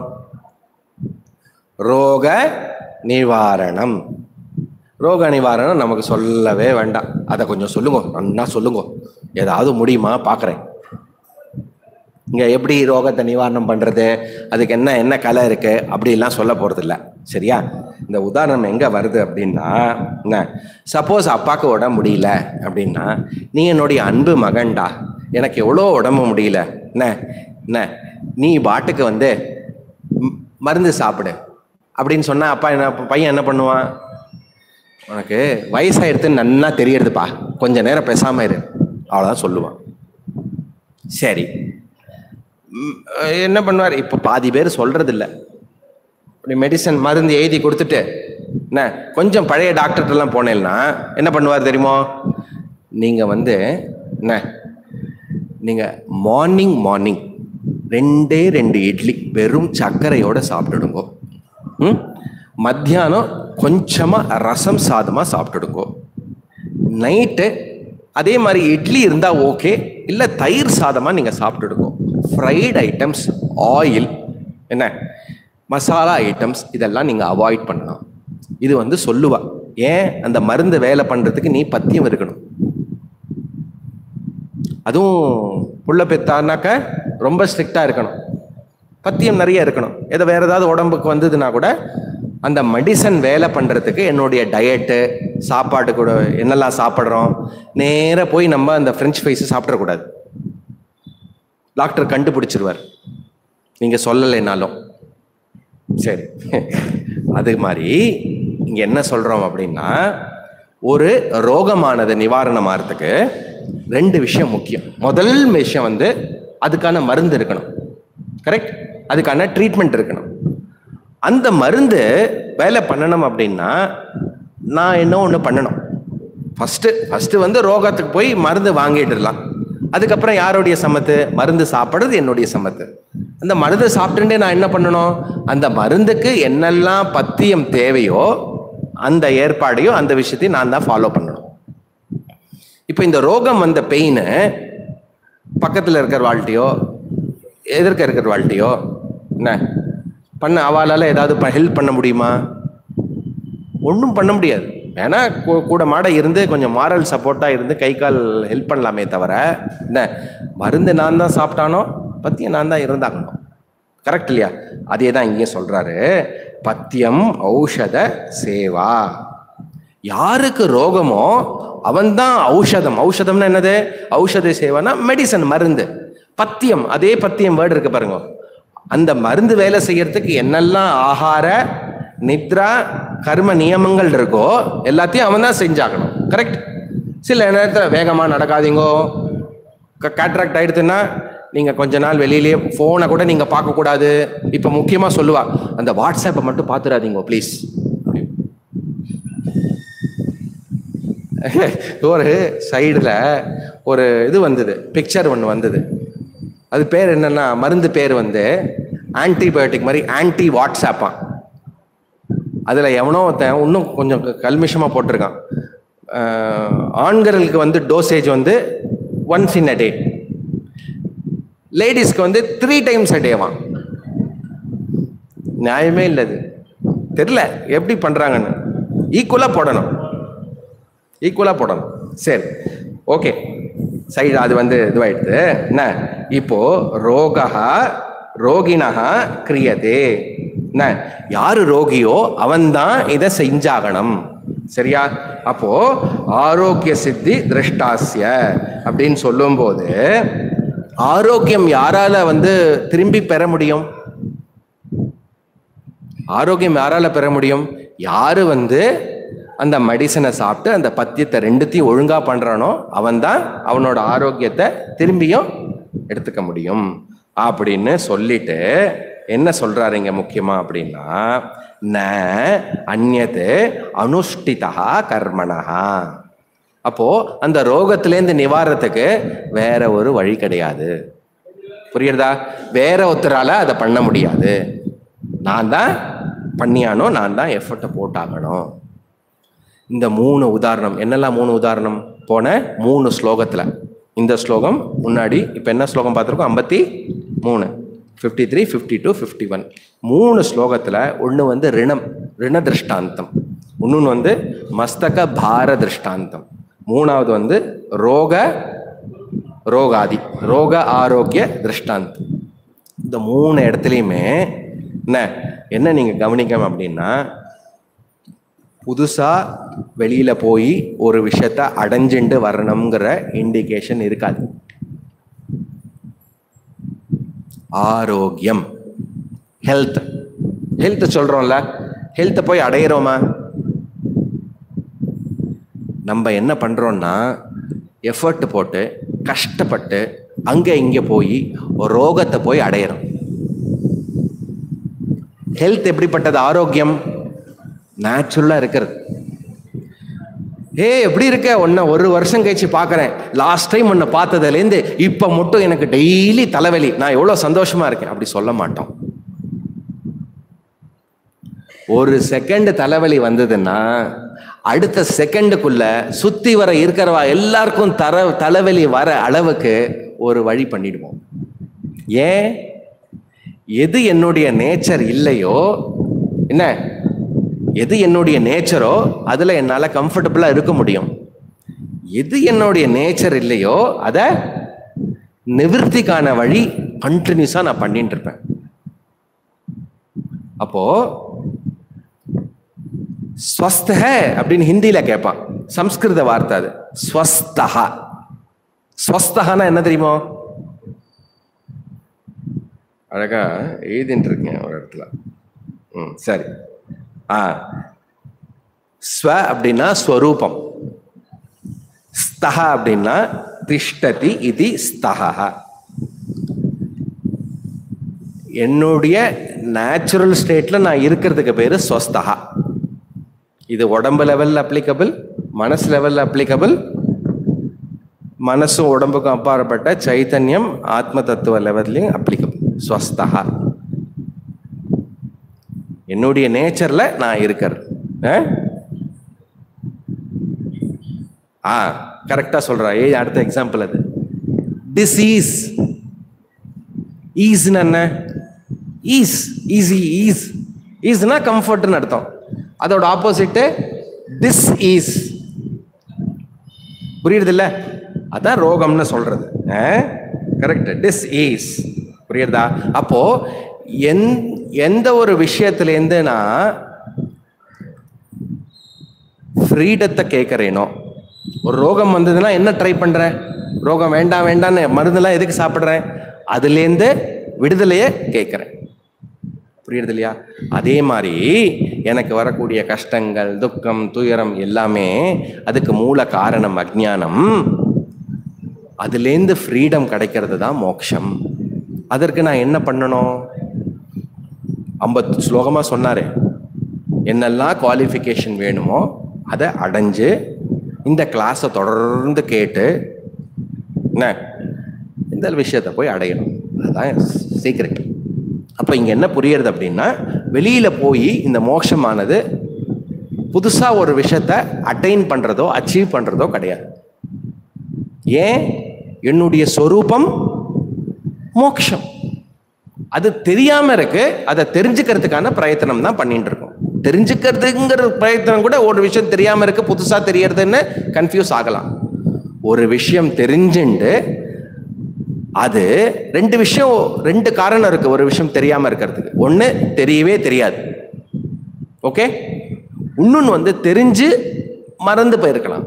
S1: ரோக நிவாரணம் ரோக நிவாரணம் நமக்கு சொல்லவே வேண்டாம் அதை கொஞ்சம் சொல்லுங்க நன்னா சொல்லுங்க ஏதாவது முடியுமா பார்க்குறேன் இங்க எப்படி ரோகத்தை நிவாரணம் பண்றது அதுக்கு என்ன என்ன கலை இருக்கு அப்படிலாம் சொல்ல போறது இல்ல சரியா இந்த உதாரணம் எங்க வருது அப்படின்னா என்ன சப்போஸ் அப்பாவுக்கு உடம்பு முடியல அப்படின்னா நீ என்னுடைய அன்பு மகன்டா எனக்கு எவ்வளோ உடம்பு முடியல என்ன என்ன நீ பாட்டுக்கு வந்து ம், மருந்து சாப்பிடு அப்படின்னு சொன்னா அப்பா என்ன பையன் என்ன பண்ணுவான் உனக்கு வயசாயிடுத்துன்னு நன்னா தெரியறதுப்பா கொஞ்ச நேரம் பேசாம இரு அவ்வளோதான் சொல்லுவான் சரி ம், என்ன பண்ணுவார் இப்போ பாதி பேர் சொல்றது இல்ல இப்படி மெடிசன் மருந்து எழுதி கொடுத்துட்டு என்ன கொஞ்சம் பழைய டாக்டர்கிட்டலாம் போனேன்னா என்ன பண்ணுவார் தெரியுமோ நீங்க வந்து என்ன நீங்க மார்னிங் மார்னிங் ரெண்டே ரெண்டு இட்லி வெறும் சர்க்கரையோட சாப்பிட்டுடுங்கோ ம் மத்தியானம் கொஞ்சமா ரசம் சாதமா சாப்பிட்டுடுங்கோ நைட்டு அதே மாதிரி இட்லி இருந்தா ஓகே இல்ல தயிர் சாதமா நீங்க சாப்பிட்டுடுங்க ஃப்ரைட் ஐட்டம்ஸ் ஆயில் என்ன மசாலா ஐட்டம்ஸ் இதெல்லாம் நீங்க அவாய்ட் பண்ணலாம் இது வந்து சொல்லுவா ஏன் அந்த மருந்து வேலை பண்றதுக்கு நீ பத்தியம் இருக்கணும் அதுவும் புள்ள பெத்தானாக்க ரொம்ப ஸ்ட்ரிக்டா இருக்கணும் பத்தியம் நிறைய இருக்கணும் ஏதோ வேற ஏதாவது உடம்புக்கு வந்ததுன்னா கூட அந்த மெடிசன் வேலை பண்றதுக்கு என்னுடைய டயட்டு சாப்பாடு கூட என்னெல்லாம் சாப்பிட்றோம் நேரா போய் நம்ம அந்த ஃப்ரெஞ்ச் ஃப்ரைஸ் சாப்பிடக்கூடாது டாக்டர் கண்டுபிடிச்சிருவார் நீங்க சொல்லலைனாலும் சரி அது மாதிரி இங்க என்ன சொல்றோம் அப்படின்னா ஒரு ரோகமானது நிவாரணம் ஆகிறதுக்கு ரெண்டு விஷயம் முக்கியம் முதல் விஷயம் வந்து அதுக்கான மருந்து இருக்கணும் கரெக்ட் அதுக்கான ட்ரீட்மெண்ட் இருக்கணும் அந்த மருந்து வேலை பண்ணணும் அப்படின்னா நான் என்ன ஒன்று பண்ணணும் ஃபஸ்ட்டு ஃபஸ்ட்டு வந்து ரோகத்துக்கு போய் மருந்து வாங்கிடலாம் அதுக்கப்புறம் யாருடைய சமத்து மருந்து சாப்பிட்றது என்னுடைய சமத்து அந்த மருந்து சாப்பிட்டுட்டே நான் என்ன பண்ணணும் அந்த மருந்துக்கு என்னெல்லாம் பத்தியம் தேவையோ அந்த ஏற்பாடையோ அந்த விஷயத்தையும் நான் தான் ஃபாலோ பண்ணணும் இப்போ இந்த ரோகம் வந்த பெயின் பக்கத்தில் இருக்கிற வாழ்க்கையோ எதிர்க்க இருக்கிற வாழ்க்கையோ என்ன பண்ண அவளால ஏதாவது ஹெல்ப் பண்ண முடியுமா ஒன்றும் பண்ண முடியாது ஏன்னா கூ- கூட மாட இருந்து கொஞ்சம் மாரல் சப்போர்ட்டாக இருந்து கை கால் ஹெல்ப் பண்ணலாமே தவிர என்ன மருந்து நான் தான் சாப்பிட்டானோ பத்தியம் நான் தான் இருந்தாகணும் கரெக்ட் இல்லையா அதே தான் இங்கே சொல்றாரு பத்தியம் ஔஷத சேவா யாருக்கு ரோகமோ அவன்தான் ஔஷதம் ஔஷதம்னா என்னது ஔஷத சேவைனா மெடிசன் மருந்து பத்தியம் அதே பத்தியம் வேர்டு இருக்கு பாருங்க அந்த மருந்து வேலை செய்யறதுக்கு என்னெல்லாம் ஆகார நித்ரா கர்ம நியமங்கள் இருக்கோ எல்லாத்தையும் அவன் தான் செஞ்சாகணும் கரெக்ட் சில நேரத்தில் வேகமாக நடக்காதீங்கோ கேட்ராக்ட் ஆயிடுதுன்னா நீங்கள் கொஞ்ச நாள் வெளியிலேயே ஃபோனை கூட நீங்கள் பார்க்கக்கூடாது இப்போ முக்கியமாக சொல்லுவா அந்த வாட்ஸ்அப்பை மட்டும் பார்த்துடாதீங்க ப்ளீஸ் ஒரு சைடில் ஒரு இது வந்தது பிக்சர் ஒன்று வந்தது அது பேர் என்னன்னா மருந்து பேர் வந்து ஆன்டிபயோட்டிக் மாதிரி ஆன்டி வாட்ஸ்அப்பா அதில் எவனோ ஒருத்தன் இன்னும் கொஞ்சம் கல்மிஷமாக போட்டிருக்கான் அஹ், ஆண்களுக்கு வந்து டோசேஜ் வந்து ஒன்ஸ் இன் அ டே லேடிஸ்க்கு வந்து த்ரீ டைம்ஸ் அ டேவான் நியாயமே இல்லை அது தெரில எப்படி பண்ணுறாங்கன்னு ஈக்குவலாக போடணும் ஈக்குவலாக போடணும் சரி ஓகே சைடு அது வந்து இதுவாயிடுது என்ன இப்போ ரோகா ரோகிணா கிரியதே என்ன யாரு ரோகியோ அவன்தான் இதை செஞ்சாகணும் சரியா அப்போ ஆரோக்கிய சித்தி திருஷ்டாசிய அப்படின்னு சொல்லும்போது ஆரோக்கியம் யாரால வந்து திரும்பி பெற முடியும் ஆரோக்கியம் யாரால பெற முடியும் யாரு வந்து அந்த மெடிசனை சாப்பிட்டு அந்த பத்தியத்தை ரெண்டுத்தையும் ஒழுங்கா பண்றானோ அவன்தான் அவனோட ஆரோக்கியத்தை திரும்பியும் எடுத்துக்க முடியும் அப்படின்னு சொல்லிட்டு என்ன சொல்றாரு இங்க முக்கியமா அப்படின்னா ந அந்நது அனுஷ்டிதா கர்மணா அப்போ அந்த ரோகத்திலேருந்து நிவாரணத்துக்கு வேற ஒரு வழி கிடையாது புரியுறதா வேற ஒருத்தரால அதை பண்ண முடியாது நான் தான் பண்ணியானோ நான் தான் எஃபர்ட்டை போட்டாகணும் இந்த மூணு உதாரணம் என்னெல்லாம் மூணு உதாரணம் போன மூணு ஸ்லோகத்துல இந்த ஸ்லோகம் முன்னாடி இப்போ என்ன ஸ்லோகம் பார்த்துருக்கோம் ஐம்பத்தி மூணு fifty three fifty two fifty one மூணு ஸ்லோகத்தில் ஒன்று வந்து ரிணம் ரிண திருஷ்டாந்தம் இன்னொன்று வந்து மஸ்தக பார திருஷ்டாந்தம் மூணாவது வந்து ரோக ரோகாதி ரோக ஆரோக்கிய திருஷ்டாந்தம் இந்த மூணு இடத்துலையுமே என்ன என்ன நீங்கள் கவனிக்கணும் அப்படின்னா புதுசா வெளியில போய் ஒரு விஷயத்த அடைஞ்சுண்டு வரணுங்கிற இண்டிகேஷன் இருக்காது ஆரோக்கியம் ஹெல்த் ஹெல்த் சொல்றோம்ல ஹெல்த்தை போய் அடையிறோமா நம்ம என்ன பண்றோம்னா எஃபர்ட் போட்டு கஷ்டப்பட்டு அங்க இங்க போய் ஒரு ரோகத்தை போய் அடையிறோம் ஹெல்த் எப்படிப்பட்டது ஆரோக்கியம் நேச்சுரலா இருக்கிறது ஏ எப்படி இருக்க உன்னை ஒரு வருஷம் கழிச்சு பார்க்கறேன் லாஸ்ட் டைம் உன்னை பார்த்ததுலேருந்து இப்போ மட்டும் எனக்கு டெய்லி தலைவலி நான் எவ்வளோ சந்தோஷமா இருக்கேன் அப்படி சொல்ல மாட்டோம் ஒரு செகண்ட் தலைவலி வந்ததுன்னா அடுத்த செகண்டுக்குள்ள சுத்தி வர இருக்கிறவா எல்லாருக்கும் தர தலைவலி வர அளவுக்கு ஒரு வழி பண்ணிடுவோம் ஏன் எது என்னுடைய நேச்சர் இல்லையோ என்ன எது என்னுடைய நேச்சரோ அதில் என்னால் கம்ஃபர்டபுளாக இருக்க முடியும் எது என்னுடைய நேச்சர் இல்லையோ அதை நிவர்த்திக்கான வழி கண்டினியூஸாக நான் பண்ணிட்டு இருப்பேன் அப்போ ஸ்வஸ்த அப்படின்னு ஹிந்தியில கேட்பான் சம்ஸ்கிருத வார்த்தை அது ஸ்வஸ்தஹா ஸ்வஸ்தஹானா என்ன தெரியுமோ அழகா எழுதிட்டு இருக்கேன் ஒரு இடத்துல ம் சரி ஆ ஸ்வ அப்படின்னா ஸ்வரூபம் ஸ்தஹ அப்படின்னா திஷ்டதி இது ஸ்தஹ என்னுடைய நேச்சுரல் ஸ்டேட்ல நான் இருக்கிறதுக்கு பேரு ஸ்வஸ்தஹா இது உடம்பு லெவல்ல அப்ளிகபிள் மனசு லெவல்ல அப்ளிகபிள் மனசும் உடம்புக்கும் அப்பாற்பட்ட சைத்தன்யம் ஆத்ம தத்துவ லெவல்லையும் அப்ளிகபிள் ஸ்வஸ்தஹா என்னுடைய நேச்சர்ல நான் இருக்கிறது அஹ்? ஆ கரெக்டா சொல்றா ஏ அடுத்த எக்ஸாம்பிள் அது டிசீஸ் ஈஸ்னு என்ன ஈஸ் ஈஸி ஈஸ் ஈஸ்னா கம்ஃபர்ட்னு அர்த்தம் அதோட ஆப்போசிட்டு டிஸ் ஈஸ் புரியுறது இல்ல அதான் ரோகம்னு சொல்றது கரெக்ட் டிஸ் ஈஸ் புரியுறதா அப்போ எந் எந்த ஒரு விஷயத்துலேருந்து நான் ஃப்ரீடத்தை கேட்குறேனோ ஒரு ரோகம் வந்ததுன்னா என்ன ட்ரை பண்றேன் ரோகம் வேண்டாம் வேண்டாம்னு மருந்தெல்லாம் எதுக்கு சாப்பிட்றேன் அதுலேருந்து விடுதலையை கேட்குறேன் புரியுறது இல்லையா அதே மாதிரி எனக்கு வரக்கூடிய கஷ்டங்கள் துக்கம் துயரம் எல்லாமே அதுக்கு மூல காரணம் அஜ்ஞானம் அதுலேருந்து ஃப்ரீடம் கிடைக்கிறது தான் மோட்சம் அதற்கு நான் என்ன பண்ணணும் ஐம்பத்து ஸ்லோகமாக சொன்னாரு என்னெல்லாம் குவாலிஃபிகேஷன் வேணுமோ அதை அடைஞ்சு இந்த கிளாஸை தொடர்ந்து கேட்டு என்ன இந்த விஷயத்தை போய் அடையணும் அதுதான் சீக்கிரம் அப்போ இங்கே என்ன புரியுறது அப்படின்னா வெளியில் போய் இந்த மோட்சமானது புதுசாக ஒரு விஷயத்த அட்டைன் பண்ணுறதோ அச்சீவ் பண்ணுறதோ கிடையாது ஏன் என்னுடைய சொரூபம் மோட்சம் அது தெரியாம இருக்கு அதை தெரிஞ்சுக்கிறதுக்கான பிரயத்தனம் தான் பண்ணிட்டு இருக்கோம் தெரிஞ்சுக்கிறதுங்கிற பிரயத்தனம் கூட ஒரு விஷயம் தெரியாம இருக்கு புதுசா தெரியறதுன்னு கன்ஃபியூஸ் ஆகலாம் ஒரு விஷயம் தெரிஞ்சுண்டு அது ரெண்டு விஷயம் ரெண்டு காரணம் இருக்கு ஒரு விஷயம் தெரியாம இருக்கிறதுக்கு ஒண்ணு தெரியவே தெரியாது ஓகே இன்னொன்னு வந்து தெரிஞ்சு மறந்து போயிருக்கலாம்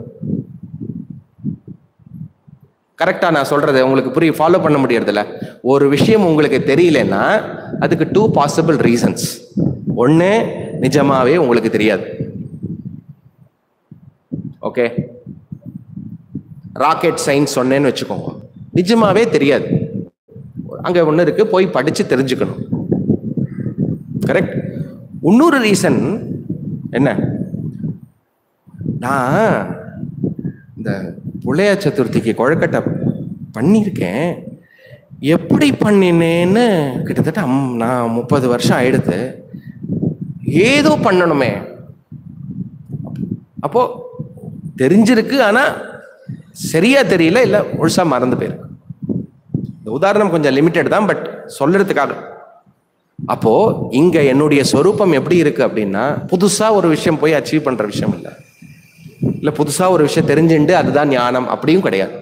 S1: கரெக்டா நான் சொல்றது உங்களுக்கு புரிய ஃபாலோ பண்ண முடியறதில்ல ஒரு விஷயம் உங்களுக்கு தெரியலன்னா அதுக்கு டூ பாசிபிள் ரீசன்ஸ் ஒன்று நிஜமாவே உங்களுக்கு தெரியாது ஓகே ராக்கெட் சயின்ஸ் சொன்னேன்னு வச்சுக்கோங்க நிஜமாவே தெரியாது அங்க ஒன்று இருக்கு போய் படிச்சு தெரிஞ்சுக்கணும் கரெக்ட் இன்னொரு ரீசன் என்ன நான் இந்த புள்ளைய சதுர்த்திக்கு கொழுக்கட்டை பண்ணியிருக்கேன் எப்படி பண்ணினேன்னு கிட்டத்தட்ட அம்- நான் முப்பது வருஷம் ஆயிடுது ஏதோ பண்ணணுமே அப்போ தெரிஞ்சிருக்கு ஆனா சரியா தெரியல இல்ல முழுசா மறந்து போயிருக்கு இந்த உதாரணம் கொஞ்சம் லிமிட்டட் தான் பட் சொல்றதுக்காக அப்போ இங்க என்னுடைய சொரூபம் எப்படி இருக்கு அப்படின்னா புதுசா ஒரு விஷயம் போய் அச்சீவ் பண்ற விஷயம் இல்லை இல்ல புதுசா ஒரு விஷயம் தெரிஞ்சுண்டு அதுதான் ஞானம் அப்படியும் கிடையாது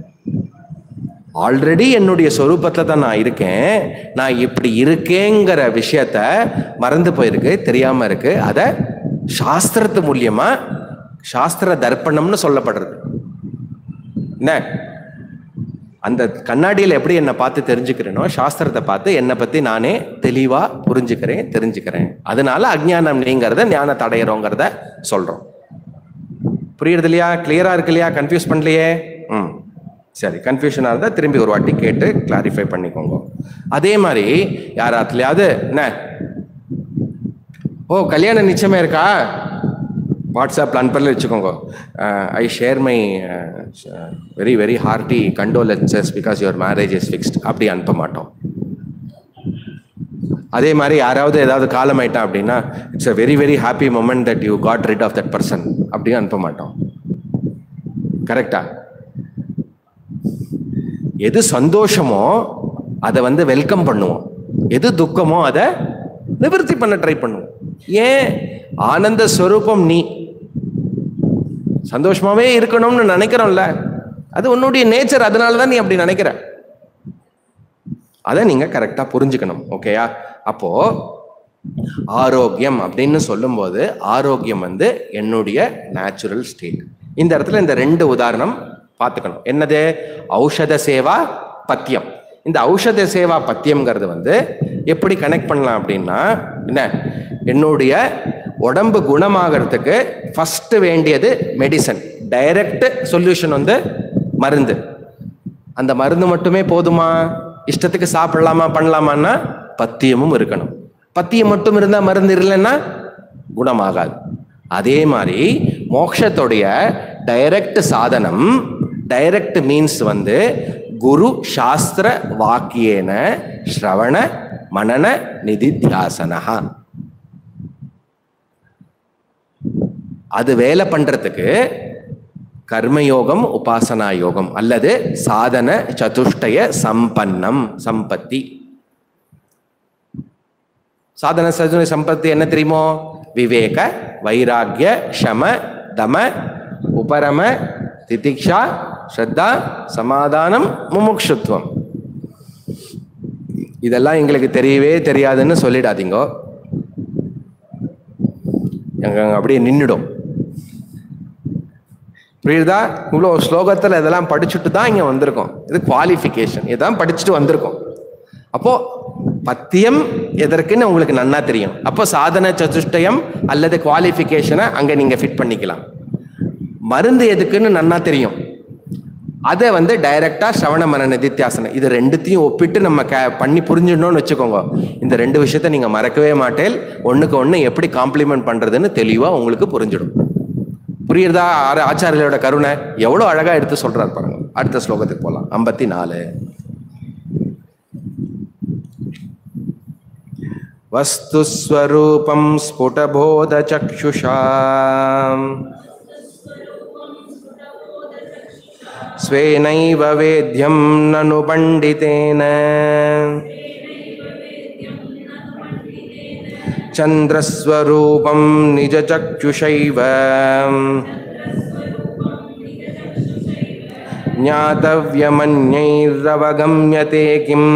S1: ஆல்ரெடி என்னுடைய சொரூபத்துல தான் நான் இருக்கேன் நான் இப்படி இருக்கேங்கிற விஷயத்த மறந்து போயிருக்கு தெரியாம இருக்கு அத சாஸ்திரத்து மூலியமா சாஸ்திர தர்ப்பணம்னு சொல்லப்படுறது என்ன அந்த கண்ணாடியில் எப்படி என்னை பார்த்து தெரிஞ்சுக்கிறேனோ சாஸ்திரத்தை பார்த்து என்னை பத்தி நானே தெளிவா புரிஞ்சுக்கிறேன் தெரிஞ்சுக்கிறேன் அதனால அஜ்ஞானம் நீங்கிறத ஞானத்தை அடையிறோங்கிறத சொல்றோம் புரியுறது இல்லையா கிளியரா இருக்கு இல்லையா கன்ஃபியூஸ் பண்ணலையே ம் சரி கன்ஃபியூஷனாக இருந்தால் திரும்பி ஒரு வாட்டி கேட்டு கிளாரிஃபை பண்ணிக்கோங்க அதே மாதிரி யாராத்துலையாவது என்ன ஓ கல்யாணம் நிச்சயமே இருக்கா வாட்ஸ்அப்பில் அனுப்பல வச்சுக்கோங்க I share my very very hearty condolences because your marriage is fixed அப்படி அனுப்ப மாட்டோம் அதே மாதிரி யாராவது ஏதாவது காலம் ஆயிட்டான் அப்படின்னா it's a very very happy moment that you got rid of that person அப்படின்னு அனுப்ப மாட்டோம் கரெக்டா எது சந்தோஷமோ அதை வந்து வெல்கம் பண்ணுவோம் எது துக்கமோ அதை நிவர்த்தி பண்ண ட்ரை பண்ணுவோம் ஏன் ஆனந்த ஸ்வரூபம் நீ சந்தோஷமாவே இருக்கணும்னு நினைக்கிறோம்ல அது உன்னுடைய நேச்சர் அதனால தான் நீ அப்படி நினைக்கிற அதை நீங்க கரெக்டா புரிஞ்சுக்கணும் ஓகேயா அப்போ ஆரோக்கியம் அப்படின்னு சொல்லும்போது ஆரோக்கியம் வந்து என்னுடைய நேச்சுரல் ஸ்டேட் இந்த இடத்துல இந்த ரெண்டு உதாரணம் பார்த்துக்கணும் என்னது ஔஷத சேவா பத்தியம் இந்த ஔஷத சேவா பத்தியம்ங்கிறது வந்து எப்படி கனெக்ட் பண்ணலாம் அப்படின்னா என்ன என்னுடைய உடம்பு குணமாகறதுக்கு ஃபர்ஸ்ட் வேண்டியது மெடிசன் டைரக்ட் சொல்யூஷன் வந்து மருந்து அந்த மருந்து மட்டுமே போதுமா இஷ்டத்துக்கு சாப்பிடலாமா பண்ணலாமான்னா பத்தியமும் இருக்கணும் பத்தியம் மட்டும் இருந்தா மருந்து இல்லைன்னா குணமாகாது அதே மாதிரி மோட்சத்துடைய டைரக்ட் சாதனம் டைரக்ட் மீன்ஸ் வந்து குரு சாஸ்திர வாக்கியேன ஸ்ரவண மனன நிதித்தியாசனஹா அது வேலை பண்றதுக்கு கர்மயோகம் உபாசனா யோகம் அல்லது சாதன சதுஷ்டய சம்பன்னம் சம்பத்தி சாதன சதுஷ்டய சம்பத்தி என்ன தெரியுமோ விவேக வைராகிய சம தம உபரம திதிக்ஷா ஸ்ரத்தா சமாதானம் முமுக்ஷுத்வம் இதெல்லாம் எங்களுக்கு தெரியவே தெரியாதுன்னு சொல்லிடாதீங்க எங்க அங்க அப்படியே நின்றுடும் புரியுதா இவ்வளோ ஸ்லோகத்தில் இதெல்லாம் படிச்சுட்டு தான் இங்கே வந்திருக்கோம் இது குவாலிஃபிகேஷன் இதான் படிச்சுட்டு வந்திருக்கோம் அப்போ பத்தியம் எதற்குன்னு உங்களுக்கு நன்னா தெரியும் அப்போ சாதன சதுஷ்டயம் அல்லது குவாலிஃபிகேஷனை அங்கே நீங்கள் ஃபிட் பண்ணிக்கலாம் மருந்து எதுக்குன்னு நன்னா தெரியும் அதை வந்து டைரக்டா ஸ்ரவண மன நிதித்தியாசனம் இது ரெண்டுத்தையும் ஒப்பிட்டு நம்ம க பண்ணி புரிஞ்சிடணும்னு வச்சுக்கோங்க இந்த ரெண்டு விஷயத்த நீங்க மறக்கவே மாட்டேன் ஒண்ணுக்கு ஒண்ணு எப்படி காம்ப்ளிமெண்ட் பண்றதுன்னு தெளிவா உங்களுக்கு புரிஞ்சிடும் புரியுறதா ஆறு ஆச்சாரியரோட கருணை எவ்வளவு அழகா எடுத்து சொல்றாரு பாருங்க அடுத்த ஸ்லோகத்துக்கு போலாம் ஐம்பத்தி நாலு वस्तुस्वरूपं स्फुटबोधचक्षुषा स्वेनैव वेद्यं ननु पण्डितेन चन्द्रस्वरूपं निजचक्षुषैव ज्ञातव्यमन्यैरवगम्यते किम्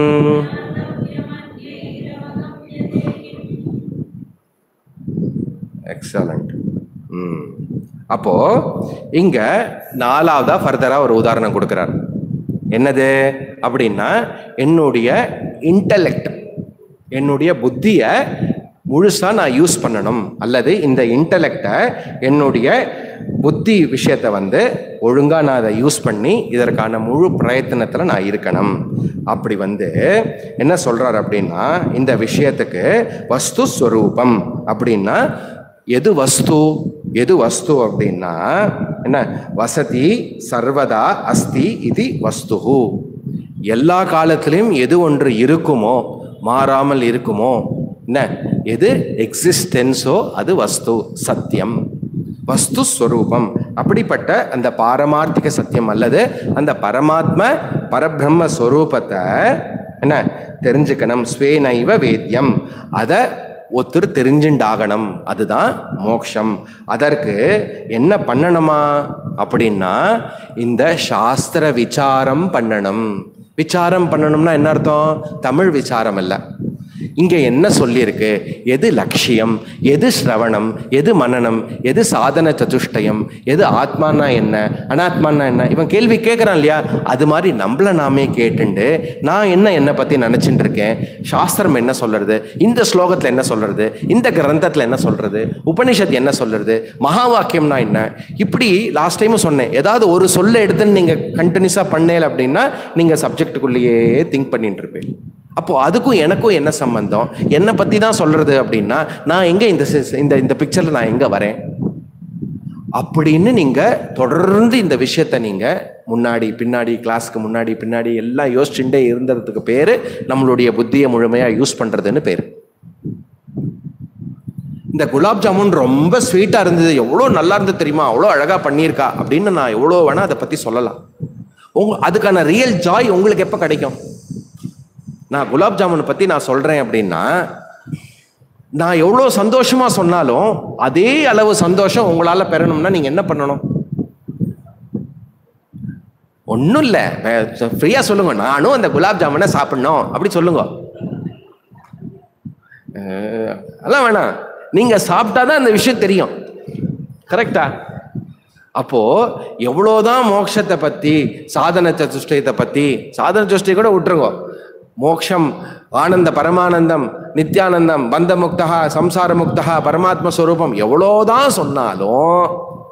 S1: எக்ஸலண்ட் ம் அப்போ இங்க நாலாவதா ஃபர்தரா ஒரு உதாரணம் கொடுக்கிறார் என்னது அப்படின்னா என்னுடைய இன்டலெக்ட் என்னுடைய புத்திய முழுசா நான் யூஸ் பண்ணணும் அல்லது இந்த இன்டலெக்டை என்னுடைய புத்தி விஷயத்த வந்து ஒழுங்கா நான் அதை யூஸ் பண்ணி இதற்கான முழு பிரயத்தனத்துல நான் இருக்கணும் அப்படி வந்து என்ன சொல்றாரு அப்படின்னா இந்த விஷயத்துக்கு வஸ்து ஸ்வரூபம் அப்படின்னா எது வஸ்து எது வஸ்து அப்படின்னா என்ன வசதி சர்வதா அஸ்தி இது வஸ்து எல்லா காலத்திலையும் எது ஒன்று இருக்குமோ மாறாமல் இருக்குமோ என்ன எது எக்ஸிஸ்டென்ஸோ அது வஸ்து சத்தியம் வஸ்து ஸ்வரூபம் அப்படிப்பட்ட அந்த பாரமார்த்திக சத்தியம் அல்லது அந்த பரமாத்ம பரபிரம்ம ஸ்வரூபத்தை என்ன தெரிஞ்சுக்கணும் ஸ்வேனைவ வேத்தியம் அதை ஒருத்தர் தெரிஞ்சுண்டாகணும் அதுதான் மோக்ஷம் அதற்கு என்ன பண்ணணுமா அப்படின்னா இந்த சாஸ்திர விசாரம் பண்ணணும் விசாரம் பண்ணணும்னா என்ன அர்த்தம் தமிழ் விசாரம் இல்லை இங்க என்ன சொல்லியிருக்கு எது லட்சியம் எது ஸ்ரவணம் எது மனனம் எது சாதன சதுஷ்டயம் எது ஆத்மானா என்ன அனாத்மானா என்ன இவன் கேள்வி கேட்கறான் இல்லையா அது மாதிரி நம்மள நாமே கேட்டுண்டு நான் என்ன என்னை பத்தி நினைச்சிட்டு இருக்கேன் சாஸ்திரம் என்ன சொல்றது இந்த ஸ்லோகத்துல என்ன சொல்றது இந்த கிரந்தத்துல என்ன சொல்றது உபனிஷத் என்ன சொல்றது மகா வாக்கியம்னா என்ன இப்படி லாஸ்ட் டைம் சொன்னேன் ஏதாவது ஒரு சொல்ல எடுத்துன்னு நீங்க கண்டினியூஸா பண்ணல அப்படின்னா நீங்க சப்ஜெக்டுக்குள்ளேயே திங்க் பண்ணிட்டு இருப்பேன் அப்போ அதுக்கும் எனக்கும் என்ன சம்பந்தம் என்னை பத்தி தான் சொல்றது அப்படின்னா நான் எங்க இந்த சி- இந்த இந்த பிக்சர்ல நான் எங்க வரேன் அப்படின்னு நீங்க தொடர்ந்து இந்த விஷயத்த நீங்க முன்னாடி பின்னாடி கிளாஸ்க்கு முன்னாடி பின்னாடி எல்லாம் யோசிச்சுட்டே இருந்ததுக்கு பேரு நம்மளுடைய புத்தியை முழுமையா யூஸ் பண்றதுன்னு பேரு இந்த குலாப் ஜாமுன் ரொம்ப ஸ்வீட்டா இருந்தது எவ்வளோ நல்லா இருந்தது தெரியுமா அவ்வளோ அழகா பண்ணியிருக்கா அப்படின்னு நான் எவ்வளோ வேணா அதை பத்தி சொல்லலாம் உங்க அதுக்கான ரியல் ஜாய் உங்களுக்கு எப்போ கிடைக்கும் நான் குலாப் ஜாமுன் பத்தி நான் சொல்றேன் அப்படின்னா நான் எவ்வளோ சந்தோஷமா சொன்னாலும் அதே அளவு சந்தோஷம் உங்களால பெறணும்னா நீங்க என்ன பண்ணணும் ஒன்றும் இல்லை ஃப்ரீயா சொல்லுங்க நானும் அந்த குலாப் ஜாமுனை சாப்பிடணும் அப்படி சொல்லுங்க அஹ், அதெல்லாம் வேணாம் நீங்க சாப்பிட்டாதான் அந்த விஷயம் தெரியும் கரெக்டா அப்போ எவ்வளோதான் மோட்சத்தை பத்தி சாதன சதுஷ்டயத்தை பத்தி சாதன சதுஷ்டய கூட விட்டுருங்க மோக்ஷம் ஆனந்த பரமானந்தம் நித்யானந்தம் பந்த முக்தகா சம்சார முக்தகா பரமாத்ம ஸ்வரூபம் எவ்வளோதான் சொன்னாலும்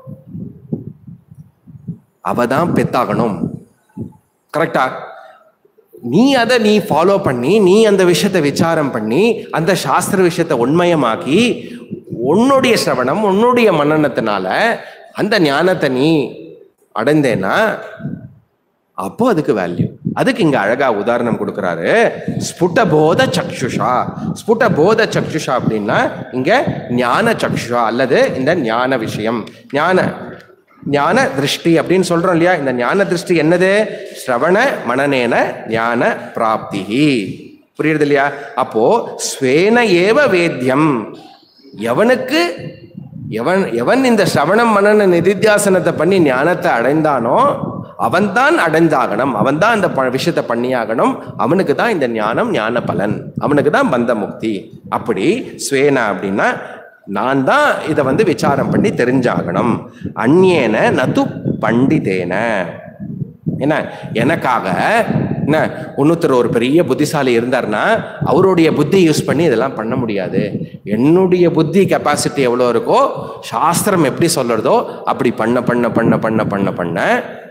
S1: அவ தான் பெத்தாகணும் கரெக்டா நீ அதை நீ ஃபாலோ பண்ணி நீ அந்த விஷயத்தை விசாரம் பண்ணி அந்த சாஸ்திர விஷயத்தை உண்மயமாக்கி உன்னுடைய சிரவணம் உன்னுடைய மன்னனத்தினால அந்த ஞானத்தை நீ அடைந்தேன்னா அப்போ அதுக்கு வேல்யூ அதுக்கு இங்க அழகா உதாரணம் கொடுக்குறாரு ஸ்புடபோத சக்ஷுஷா ஸ்புடபோத சக்ஷுஷா அப்படின்னா இங்க ஞான சக்ஷுஷா அல்லது இந்த ஞான விஷயம் ஞான ஞான திருஷ்டி அப்படின்னு சொல்றோம் இல்லையா இந்த ஞான திருஷ்டி என்னது ஸ்ரவண மனநேன ஞான பிராப்தி புரியுறது இல்லையா அப்போ ஸ்வேன ஏவ வேத்தியம் எவனுக்கு எவன் எவன் இந்த சிரவணம் மனன நிதித்தியாசனத்தை பண்ணி ஞானத்தை அடைந்தானோ அவன்தான் அடைந்தாகணும் அவன்தான் அந்த ப- விஷயத்தை பண்ணியாகணும் அவனுக்கு தான் இந்த ஞானம் ஞான பலன் அவனுக்கு தான் பந்த முக்தி அப்படி ஸ்வேனா அப்படின்னா நான் தான் இதை வந்து விசாரம் பண்ணி தெரிஞ்சாகணும் அந்நேன நது பண்டிதேன என்ன எனக்காக என்ன இன்னொருத்தர் ஒரு பெரிய புத்திசாலி இருந்தார்னா அவருடைய புத்தி யூஸ் பண்ணி இதெல்லாம் பண்ண முடியாது என்னுடைய புத்தி கெப்பாசிட்டி எவ்வளோ இருக்கோ சாஸ்திரம் எப்படி சொல்றதோ அப்படி பண்ண பண்ண பண்ண பண்ண பண்ண பண்ண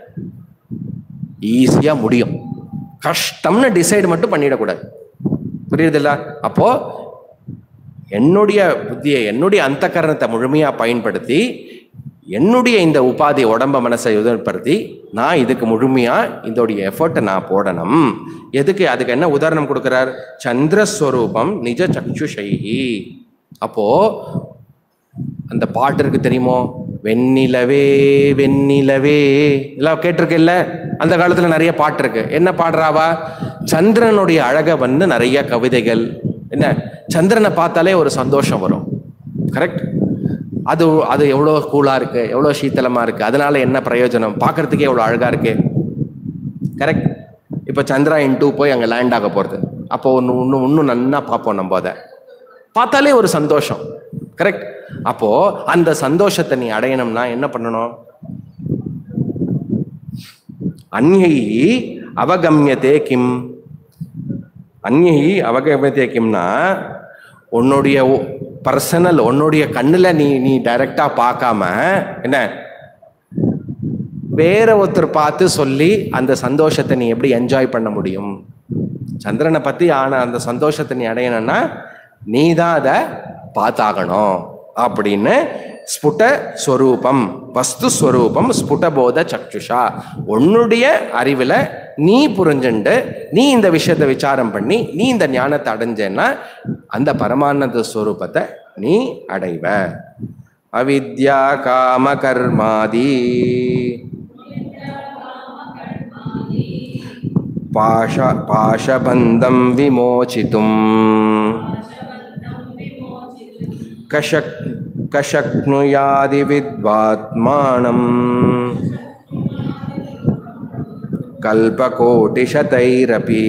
S1: ஈஸியாக முடியும் கஷ்டம்னு டிசைட் மட்டும் பண்ணிடக்கூடாது புரியுதுல்ல அப்போ என்னுடைய புத்தியை என்னுடைய அந்த கரணத்தை முழுமையாக பயன்படுத்தி என்னுடைய இந்த உபாதி உடம்ப மனசை உதவிப்படுத்தி நான் இதுக்கு முழுமையாக இதோடைய எஃபர்ட்டை நான் போடணும் எதுக்கு அதுக்கு என்ன உதாரணம் கொடுக்குறார் சந்திரஸ்வரூபம் நிஜ சக்ஷுஷைஹி அப்போ அந்த பாட்டு இருக்கு தெரியுமோ வெண்ணிலவே வெண்ணிலவே எல்லாம் கேட்டிருக்குல்ல அந்த காலத்துல நிறைய பாட்டு இருக்கு என்ன பாடுறாவா சந்திரனுடைய அழகை வந்து நிறைய கவிதைகள் என்ன சந்திரனை பார்த்தாலே ஒரு சந்தோஷம் வரும் கரெக்ட் அது அது எவ்வளோ கூலாக இருக்கு எவ்வளோ சீத்தலமாக இருக்கு அதனால என்ன பிரயோஜனம் பார்க்கறதுக்கே எவ்வளோ அழகா இருக்கு கரெக்ட் இப்போ சந்திராயன் டூ போய் அங்கே லேண்ட் ஆக போகிறது அப்போ ஒன்று இன்னும் இன்னும் நன்னா பார்ப்போம் நம்ம அதை பார்த்தாலே ஒரு சந்தோஷம் கரெக்ட் அப்போ அந்த சந்தோஷத்தை நீ அடையணும்னா என்ன பண்ணணும் அந்யை அவகமியதே கிம் அந்யை அவகமியதே கிம்னா உன்னுடைய பர்சனல் உன்னுடைய கண்ணுல நீ நீ டைரக்டா பார்க்காம என்ன வேற ஒருத்தர் பார்த்து சொல்லி அந்த சந்தோஷத்தை நீ எப்படி என்ஜாய் பண்ண முடியும் சந்திரனை பத்தி ஆன அந்த சந்தோஷத்தை நீ அடையணும்னா நீ தான் அதை பார்த்தாகணும் அப்படின்னு ஸ்புட ஸ்வரூபம் வஸ்து ஸ்வரூபம் ஸ்புடபோத சக்ஷுஷா உன்னுடைய அறிவில் நீ புரிஞ்சுண்டு நீ இந்த விஷயத்தை விசாரம் பண்ணி நீ இந்த ஞானத்தை அடைஞ்சேன்னா அந்த பரமானந்த ஸ்வரூபத்தை நீ அடைவ அவித்யா காம கர்மாதி பாஷ பாஷபந்தம் விமோச்சித்தும் கஷக் கஷக்னுயாதி வித்வாத்மானம் கல்பகோட்டிஷதைரபி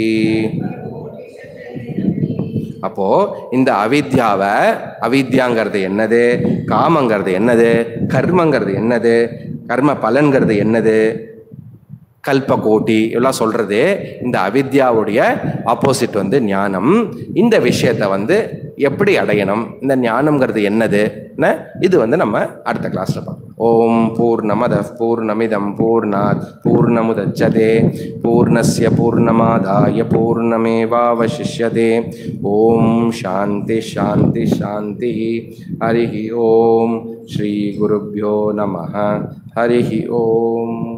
S1: அப்போ இந்த அவித்யாவை அவித்யாங்கிறது என்னது காமங்கிறது என்னது கர்மங்கிறது என்னது கர்ம பலன்கிறது என்னது கல்பகோட்டி இதெல்லாம் சொல்றது இந்த அவித்யாவுடைய ஆப்போசிட் வந்து ஞானம் இந்த விஷயத்தை வந்து எப்படி அடையணும் இந்த ஞானம்ங்கிறது என்னது இது வந்து நம்ம அடுத்த கிளாஸ்ல பார்க்கலாம் ஓம் பூர்ணமத பூர்ணமிதம் பூர்ணாத் பூர்ணமுதச்சதே பூர்ணஸ்ய பூர்ணமாதாய பூர்ணமேவாவசிஷ்யதே ஓம் சாந்தி சாந்தி சாந்தி ஹரி ஓம் ஸ்ரீ குருभ्यो நம ஹரி ஓம்